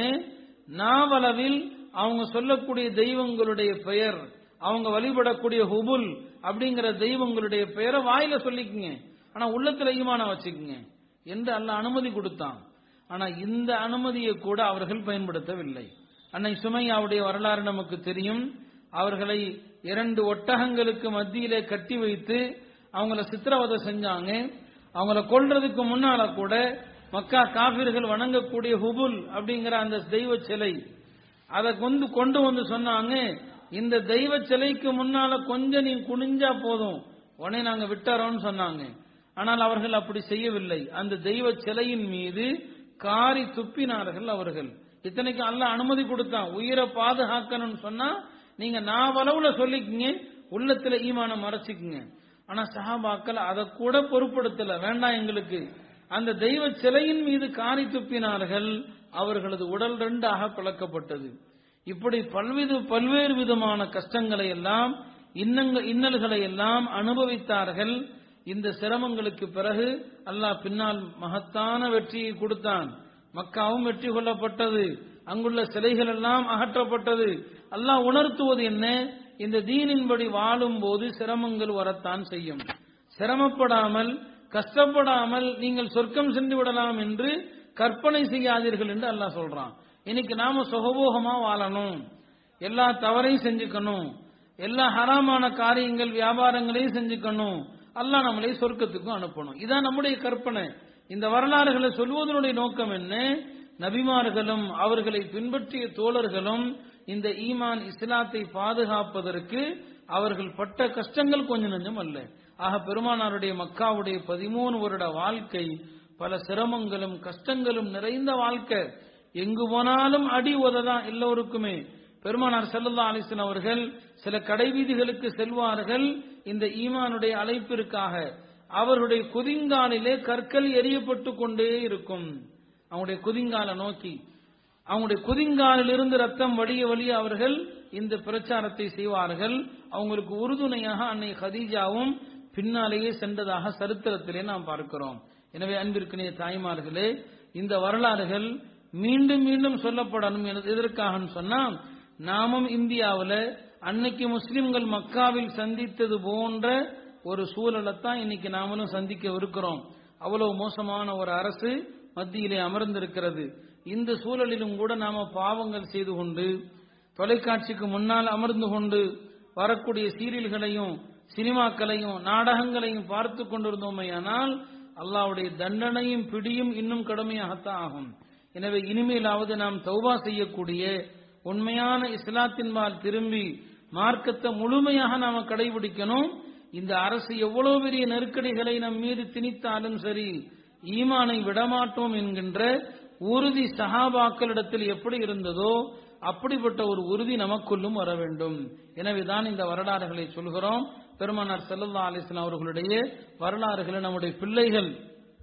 நாவளவில் அவங்க சொல்லக்கூடிய தெய்வங்களுடைய பெயர் அவங்க வழிபடக்கூடிய ஹுபுல் அப்படிங்கிற தெய்வங்களுடைய பெயரை வாயில சொல்லிக்குங்க ஆனா உள்ளத்துல ஈமான வச்சுக்குங்க என்று அல்ல அனுமதி கொடுத்தான் ஆனா இந்த அனுமதியை கூட அவர்கள் பயன்படுத்தவில்லை அன்னை சுமையாவுடைய வரலாறு நமக்கு தெரியும் அவர்களை இரண்டு ஒட்டகங்களுக்கு மத்தியிலே கட்டி வைத்து அவங்கள சித்திரவதை செஞ்சாங்க அவங்கள கொல்றதுக்கு முன்னால கூட மக்கா காபிர்கள் வணங்கக்கூடிய ஹுபுல் அப்படிங்கிற அந்த தெய்வ சிலை அதை கொண்டு கொண்டு வந்து சொன்னாங்க இந்த தெய்வ சிலைக்கு முன்னால கொஞ்சம் நீ குனிஞ்சா போதும் உடனே நாங்க விட்டுறோம்னு சொன்னாங்க ஆனால் அவர்கள் அப்படி செய்யவில்லை அந்த தெய்வ சிலையின் மீது காரி துப்பினார்கள் அவர்கள் இத்தனைக்கு அல்ல அனுமதி கொடுத்தான் உயிரை பாதுகாக்கணும்னு சொன்னா நீங்க நாவளவுல சொல்லிக்கங்க உள்ளத்துல ஈமான மறைச்சிக்குங்க ஆனா சஹாபாக்கள் அதை கூட பொருட்படுத்தல வேண்டாம் எங்களுக்கு அந்த தெய்வ சிலையின் மீது காரி துப்பினார்கள் அவர்களது உடல் ரெண்டாக பிளக்கப்பட்டது இப்படி பல்வித பல்வேறு விதமான கஷ்டங்களை எல்லாம் இன்னங்க இன்னல்களை எல்லாம் அனுபவித்தார்கள் இந்த சிரமங்களுக்கு பிறகு அல்லாஹ் பின்னால் மகத்தான வெற்றியை கொடுத்தான் மக்காவும் வெற்றி கொள்ளப்பட்டது அங்குள்ள சிலைகள் எல்லாம் அகற்றப்பட்டது அல்லாஹ் உணர்த்துவது என்ன இந்த தீனின்படி வாழும் போது சிரமங்கள் வரத்தான் செய்யும் சிரமப்படாமல் கஷ்டப்படாமல் நீங்கள் சொர்க்கம் சென்று விடலாம் என்று கற்பனை செய்யாதீர்கள் என்று அல்லாஹ் சொல்றான் இன்னைக்கு நாம சுகபோகமா வாழணும் எல்லா தவறையும் செஞ்சுக்கணும் எல்லா ஹராமான காரியங்கள் வியாபாரங்களையும் செஞ்சுக்கணும் அல்லாஹ் நம்மளை சொர்க்கத்துக்கும் அனுப்பணும் இதான் நம்முடைய கற்பனை இந்த வரலாறுகளை சொல்வதனுடைய நோக்கம் என்ன நபிமார்களும் அவர்களை பின்பற்றிய தோழர்களும் இந்த ஈமான் இஸ்லாத்தை பாதுகாப்பதற்கு அவர்கள் பட்ட கஷ்டங்கள் கொஞ்சம் நெஞ்சம் அல்ல ஆக பெருமானாருடைய மக்காவுடைய பதிமூணு வருட வாழ்க்கை பல சிரமங்களும் கஷ்டங்களும் நிறைந்த வாழ்க்கை எங்கு போனாலும் அடி உததான் எல்லோருக்குமே பெருமானார் செல்லல்லா அலிசன் அவர்கள் சில கடைவீதிகளுக்கு செல்வார்கள் இந்த ஈமானுடைய அழைப்பிற்காக அவருடைய குதிங்காலிலே கற்கள் எரியப்பட்டு கொண்டே இருக்கும் அவங்களுடைய குதிங்கால நோக்கி அவங்களுடைய குதிங்காலிலிருந்து ரத்தம் வடிய வழிய அவர்கள் இந்த பிரச்சாரத்தை செய்வார்கள் அவங்களுக்கு உறுதுணையாக அன்னை ஹதீஜாவும் பின்னாலேயே சென்றதாக சரித்திரத்திலே நாம் பார்க்கிறோம் எனவே அன்பிற்கினிய தாய்மார்களே இந்த வரலாறுகள் மீண்டும் மீண்டும் சொல்லப்படணும் எதற்காக சொன்னா நாமும் இந்தியாவில் அன்னைக்கு முஸ்லிம்கள் மக்காவில் சந்தித்தது போன்ற ஒரு சூழலைத்தான் இன்னைக்கு நாமளும் சந்திக்க இருக்கிறோம் அவ்வளவு மோசமான ஒரு அரசு மத்தியிலே அமர்ந்திருக்கிறது இந்த சூழலிலும் கூட நாம பாவங்கள் செய்து கொண்டு தொலைக்காட்சிக்கு முன்னால் அமர்ந்து கொண்டு வரக்கூடிய சீரியல்களையும் சினிமாக்களையும் நாடகங்களையும் பார்த்து கொண்டிருந்தோமையானால் அல்லாவுடைய தண்டனையும் பிடியும் இன்னும் கடுமையாகத்தான் ஆகும் எனவே இனிமேலாவது நாம் தௌபா செய்யக்கூடிய உண்மையான இஸ்லாத்தின்பால் திரும்பி மார்க்கத்தை முழுமையாக நாம கடைபிடிக்கணும் இந்த அரசு எவ்வளவு பெரிய நெருக்கடிகளை நம் மீது திணித்தாலும் சரி ஈமானை விடமாட்டோம் என்கின்ற உறுதி சஹாபாக்களிடத்தில் எப்படி இருந்ததோ அப்படிப்பட்ட ஒரு உறுதி நமக்குள்ளும் வர வேண்டும் எனவேதான் இந்த வரலாறுகளை சொல்கிறோம் பெருமானார் செல்லல்லா அலிஸ்லாம் அவர்களுடைய வரலாறுகளை நம்முடைய பிள்ளைகள்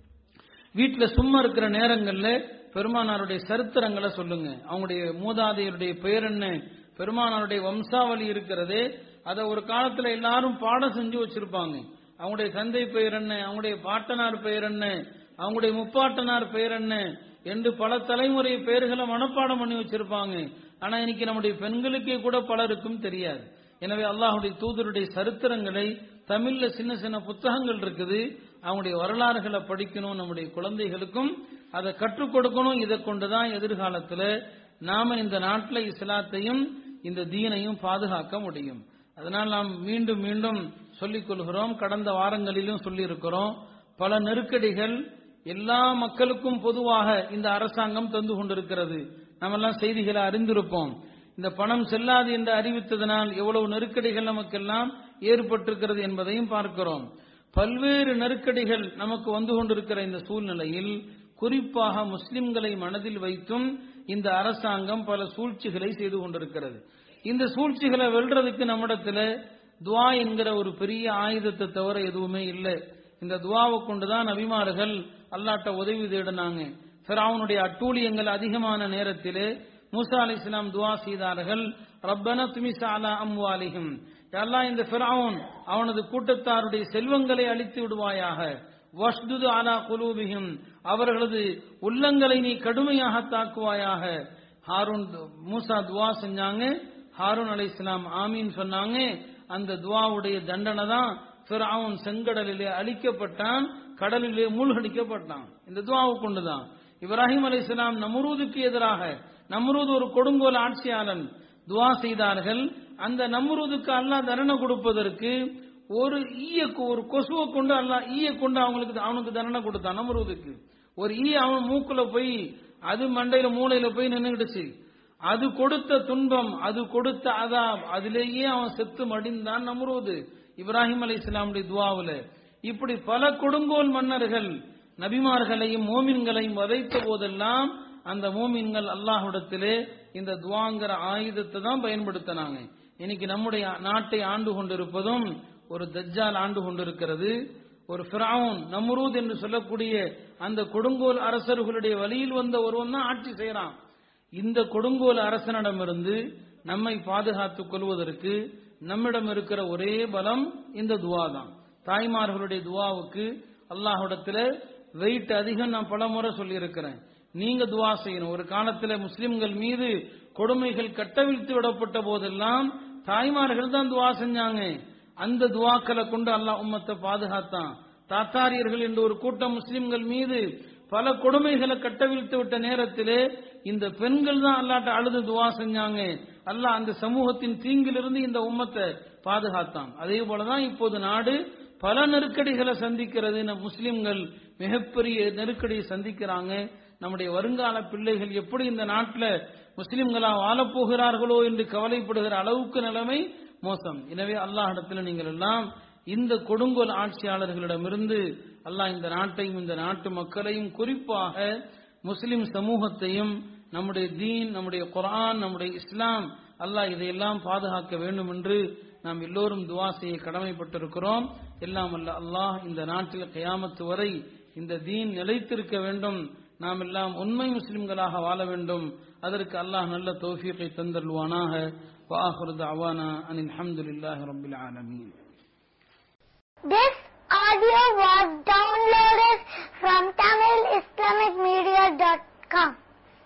வீட்டில் சும்மா இருக்கிற நேரங்கள்ல பெருமானாருடைய சரித்திரங்களை சொல்லுங்க அவங்களுடைய மூதாதையருடைய பெயர் என்ன பெருமானாருடைய வம்சாவளி இருக்கிறதே அதை ஒரு காலத்துல எல்லாரும் பாடம் செஞ்சு வச்சிருப்பாங்க அவங்களுடைய தந்தை பெயர் என்ன அவங்களுடைய பாட்டனார் பெயர் என்ன அவங்களுடைய முப்பாட்டனார் பெயர் என்ன என்று பல தலைமுறை பெயர்களை மனப்பாடம் பண்ணி வச்சிருப்பாங்க ஆனா இன்னைக்கு நம்முடைய பெண்களுக்கே கூட பலருக்கும் தெரியாது எனவே அல்லாஹுடைய தூதருடைய சரித்திரங்களை தமிழ்ல சின்ன சின்ன புத்தகங்கள் இருக்குது அவங்களுடைய வரலாறுகளை படிக்கணும் நம்முடைய குழந்தைகளுக்கும் அதை கற்றுக் கொடுக்கணும் இதை கொண்டுதான் எதிர்காலத்துல நாம இந்த நாட்டில் இஸ்லாத்தையும் இந்த தீனையும் பாதுகாக்க முடியும் அதனால் நாம் மீண்டும் மீண்டும் சொல்லிக் கொள்கிறோம் கடந்த வாரங்களிலும் சொல்லி இருக்கிறோம் பல நெருக்கடிகள் எல்லா மக்களுக்கும் பொதுவாக இந்த அரசாங்கம் தந்து கொண்டிருக்கிறது நம்மெல்லாம் செய்திகளை அறிந்திருப்போம் இந்த பணம் செல்லாது என்று அறிவித்ததனால் எவ்வளவு நெருக்கடிகள் நமக்கெல்லாம் ஏற்பட்டிருக்கிறது என்பதையும் பார்க்கிறோம் பல்வேறு நெருக்கடிகள் நமக்கு வந்து கொண்டிருக்கிற இந்த சூழ்நிலையில் குறிப்பாக முஸ்லிம்களை மனதில் வைத்தும் இந்த அரசாங்கம் பல சூழ்ச்சிகளை செய்து கொண்டிருக்கிறது இந்த சூழ்ச்சிகளை வெல்றதுக்கு நம்மிடத்துல துவா என்கிற ஒரு பெரிய ஆயுதத்தை தவிர எதுவுமே இல்லை இந்த துவாவை கொண்டுதான் நபிமார்கள் அல்லாட்ட உதவி தேடினாங்க ஃபிரௌனுடைய அட்டூழியங்கள் அதிகமான நேரத்திலே மூசா அலி இஸ்லாம் துவா செய்தார்கள் ரப்பன துமிசா அலா அம்வாலிஹிம் அல்லாஹ் இந்த ஃபிரௌன் அவனது கூட்டத்தாருடைய செல்வங்களை அழித்து விடுவாயாக வஷ்துது அலா குலூபிஹிம் அவர்களது உள்ளங்களை நீ கடுமையாக தாக்குவாயாக ஹாரூன் மூசா துவா செஞ்சாங்க ஹாரூன் அலை இஸ்லாம் ஆமீன் சொன்னாங்க அந்த துவாவுடைய தண்டனை தான் ஃபிரௌன் செங்கடலிலே அழிக்கப்பட்டான் கடலிலே மூழ்கடிக்கப்பட்டான் இந்த துவாவை கொண்டுதான் இப்ராஹிம் அலை இஸ்லாம் நம்ரூதுக்கு எதிராக நம்ரூத் ஒரு கொடுங்கோல் ஆட்சியாளன் துவா செய்தார்கள் அந்த நம்ரூதுக்கு அல்லாஹ் தண்டனை கொடுப்பதற்கு ஒரு ஈய ஒரு கொசுவை கொண்டு அல்லாஹ் ஈய கொண்டு அவங்களுக்கு அவனுக்கு தண்டனை கொடுத்தான் நம்ரூதுக்கு ஒரு ஈ அவன் மூக்குல போய் அது மண்டையில மூளையில போய் நின்னுகிடுச்சு அது கொடுத்த துன்பம் அது கொடுத்த அதாப் அதிலேயே அவன் செத்து மடிந்தான் நம்ரூது இப்ராஹிம் அலை இஸ்லாமுடைய துவாவுல இப்படி பல கொடுங்கோல் மன்னர்கள் நபிமார்களையும் மோமின்களையும் வதைத்த போதெல்லாம் அந்த மோமின்கள் அல்லாஹ்விடத்திலே இந்த துவாங்கிற ஆயுதத்தை தான் பயன்படுத்தினாங்க இன்னைக்கு நம்முடைய நாட்டை ஆண்டு கொண்டிருப்பதும் ஒரு தஜ்ஜால் ஆண்டு கொண்டிருக்கிறது ஒரு ஃபிரவுன் நம்ரூத் என்று சொல்லக்கூடிய அந்த கொடுங்கோல் அரசர்களுடைய வழியில் வந்த ஒருவன் தான் ஆட்சி செய்யறான் இந்த கொடுங்கோல் அரசனிடமிருந்து நம்மை பாதுகாத்துக் கொள்வதற்கு நம்மிடம் இருக்கிற ஒரே பலம் இந்த துவா தான் தாய்மார்களுடைய துவாவுக்கு அல்லாஹ்விடத்துல வெயிட் அதிகம் நான் பல முறை சொல்லியிருக்கிறேன் நீங்க துவா செய்யணும் ஒரு காலத்துல முஸ்லிம்கள் மீது கொடுமைகள் கட்டவிழ்த்து விடப்பட்ட போதெல்லாம் தாய்மார்கள் தான் துவா செஞ்சாங்க அந்த துவாக்களை கொண்டு அல்லாஹ் உம்மத்தை பாதுகாத்தான் தாத்தாரியர்கள் என்ற ஒரு கூட்டம் முஸ்லிம்கள் மீது பல கொடுமைகளை கட்டவிழ்த்து விட்ட நேரத்திலே இந்த பெண்கள் தான் அல்லாட்ட அழுது துவா செஞ்சாங்க அல்லாஹ் அந்த சமூகத்தின் தீங்கிலிருந்து இந்த உம்மத்தை பாதுகாத்தான் அதே போலதான் இப்போது நாடு பல நெருக்கடிகளை சந்திக்கிறது நம் முஸ்லிம்கள் மிகப்பெரிய நெருக்கடியை சந்திக்கிறாங்க நம்முடைய வருங்கால பிள்ளைகள் எப்படி இந்த நாட்டில் முஸ்லிம்களா வாழப்போகிறார்களோ என்று கவலைப்படுகிற அளவுக்கு நிலைமை மோசம் எனவே அல்லாஹிடத்தில் நீங்கள் எல்லாம் இந்த கொடுங்கோல் ஆட்சியாளர்களிடமிருந்து அல்லாஹ் இந்த நாட்டையும் இந்த நாட்டு மக்களையும் குறிப்பாக முஸ்லிம் சமூகத்தையும் நம்முடைய தீன் நம்முடைய குரான் நம்முடைய இஸ்லாம் அல்லாஹ் இதையெல்லாம் பாதுகாக்க வேண்டும் என்று நாம் எல்லோரும் துவா செய்ய கடமைப்பட்டிருக்கிறோம் எல்லாம் அல்ல அல்லாஹ் இந்த நாட்டில் கயாமத்து வரை இந்த தீன் நிலைத்திருக்க வேண்டும் நாம் எல்லாம் உண்மை முஸ்லிம்களாக வாழ வேண்டும் அதற்கு அல்லாஹ் நல்ல தௌஃபீகை தந்தருவானாக وآخر دعوانا أن الحمد لله رب العالمين This audio was downloaded from TamilIslamicMedia.com.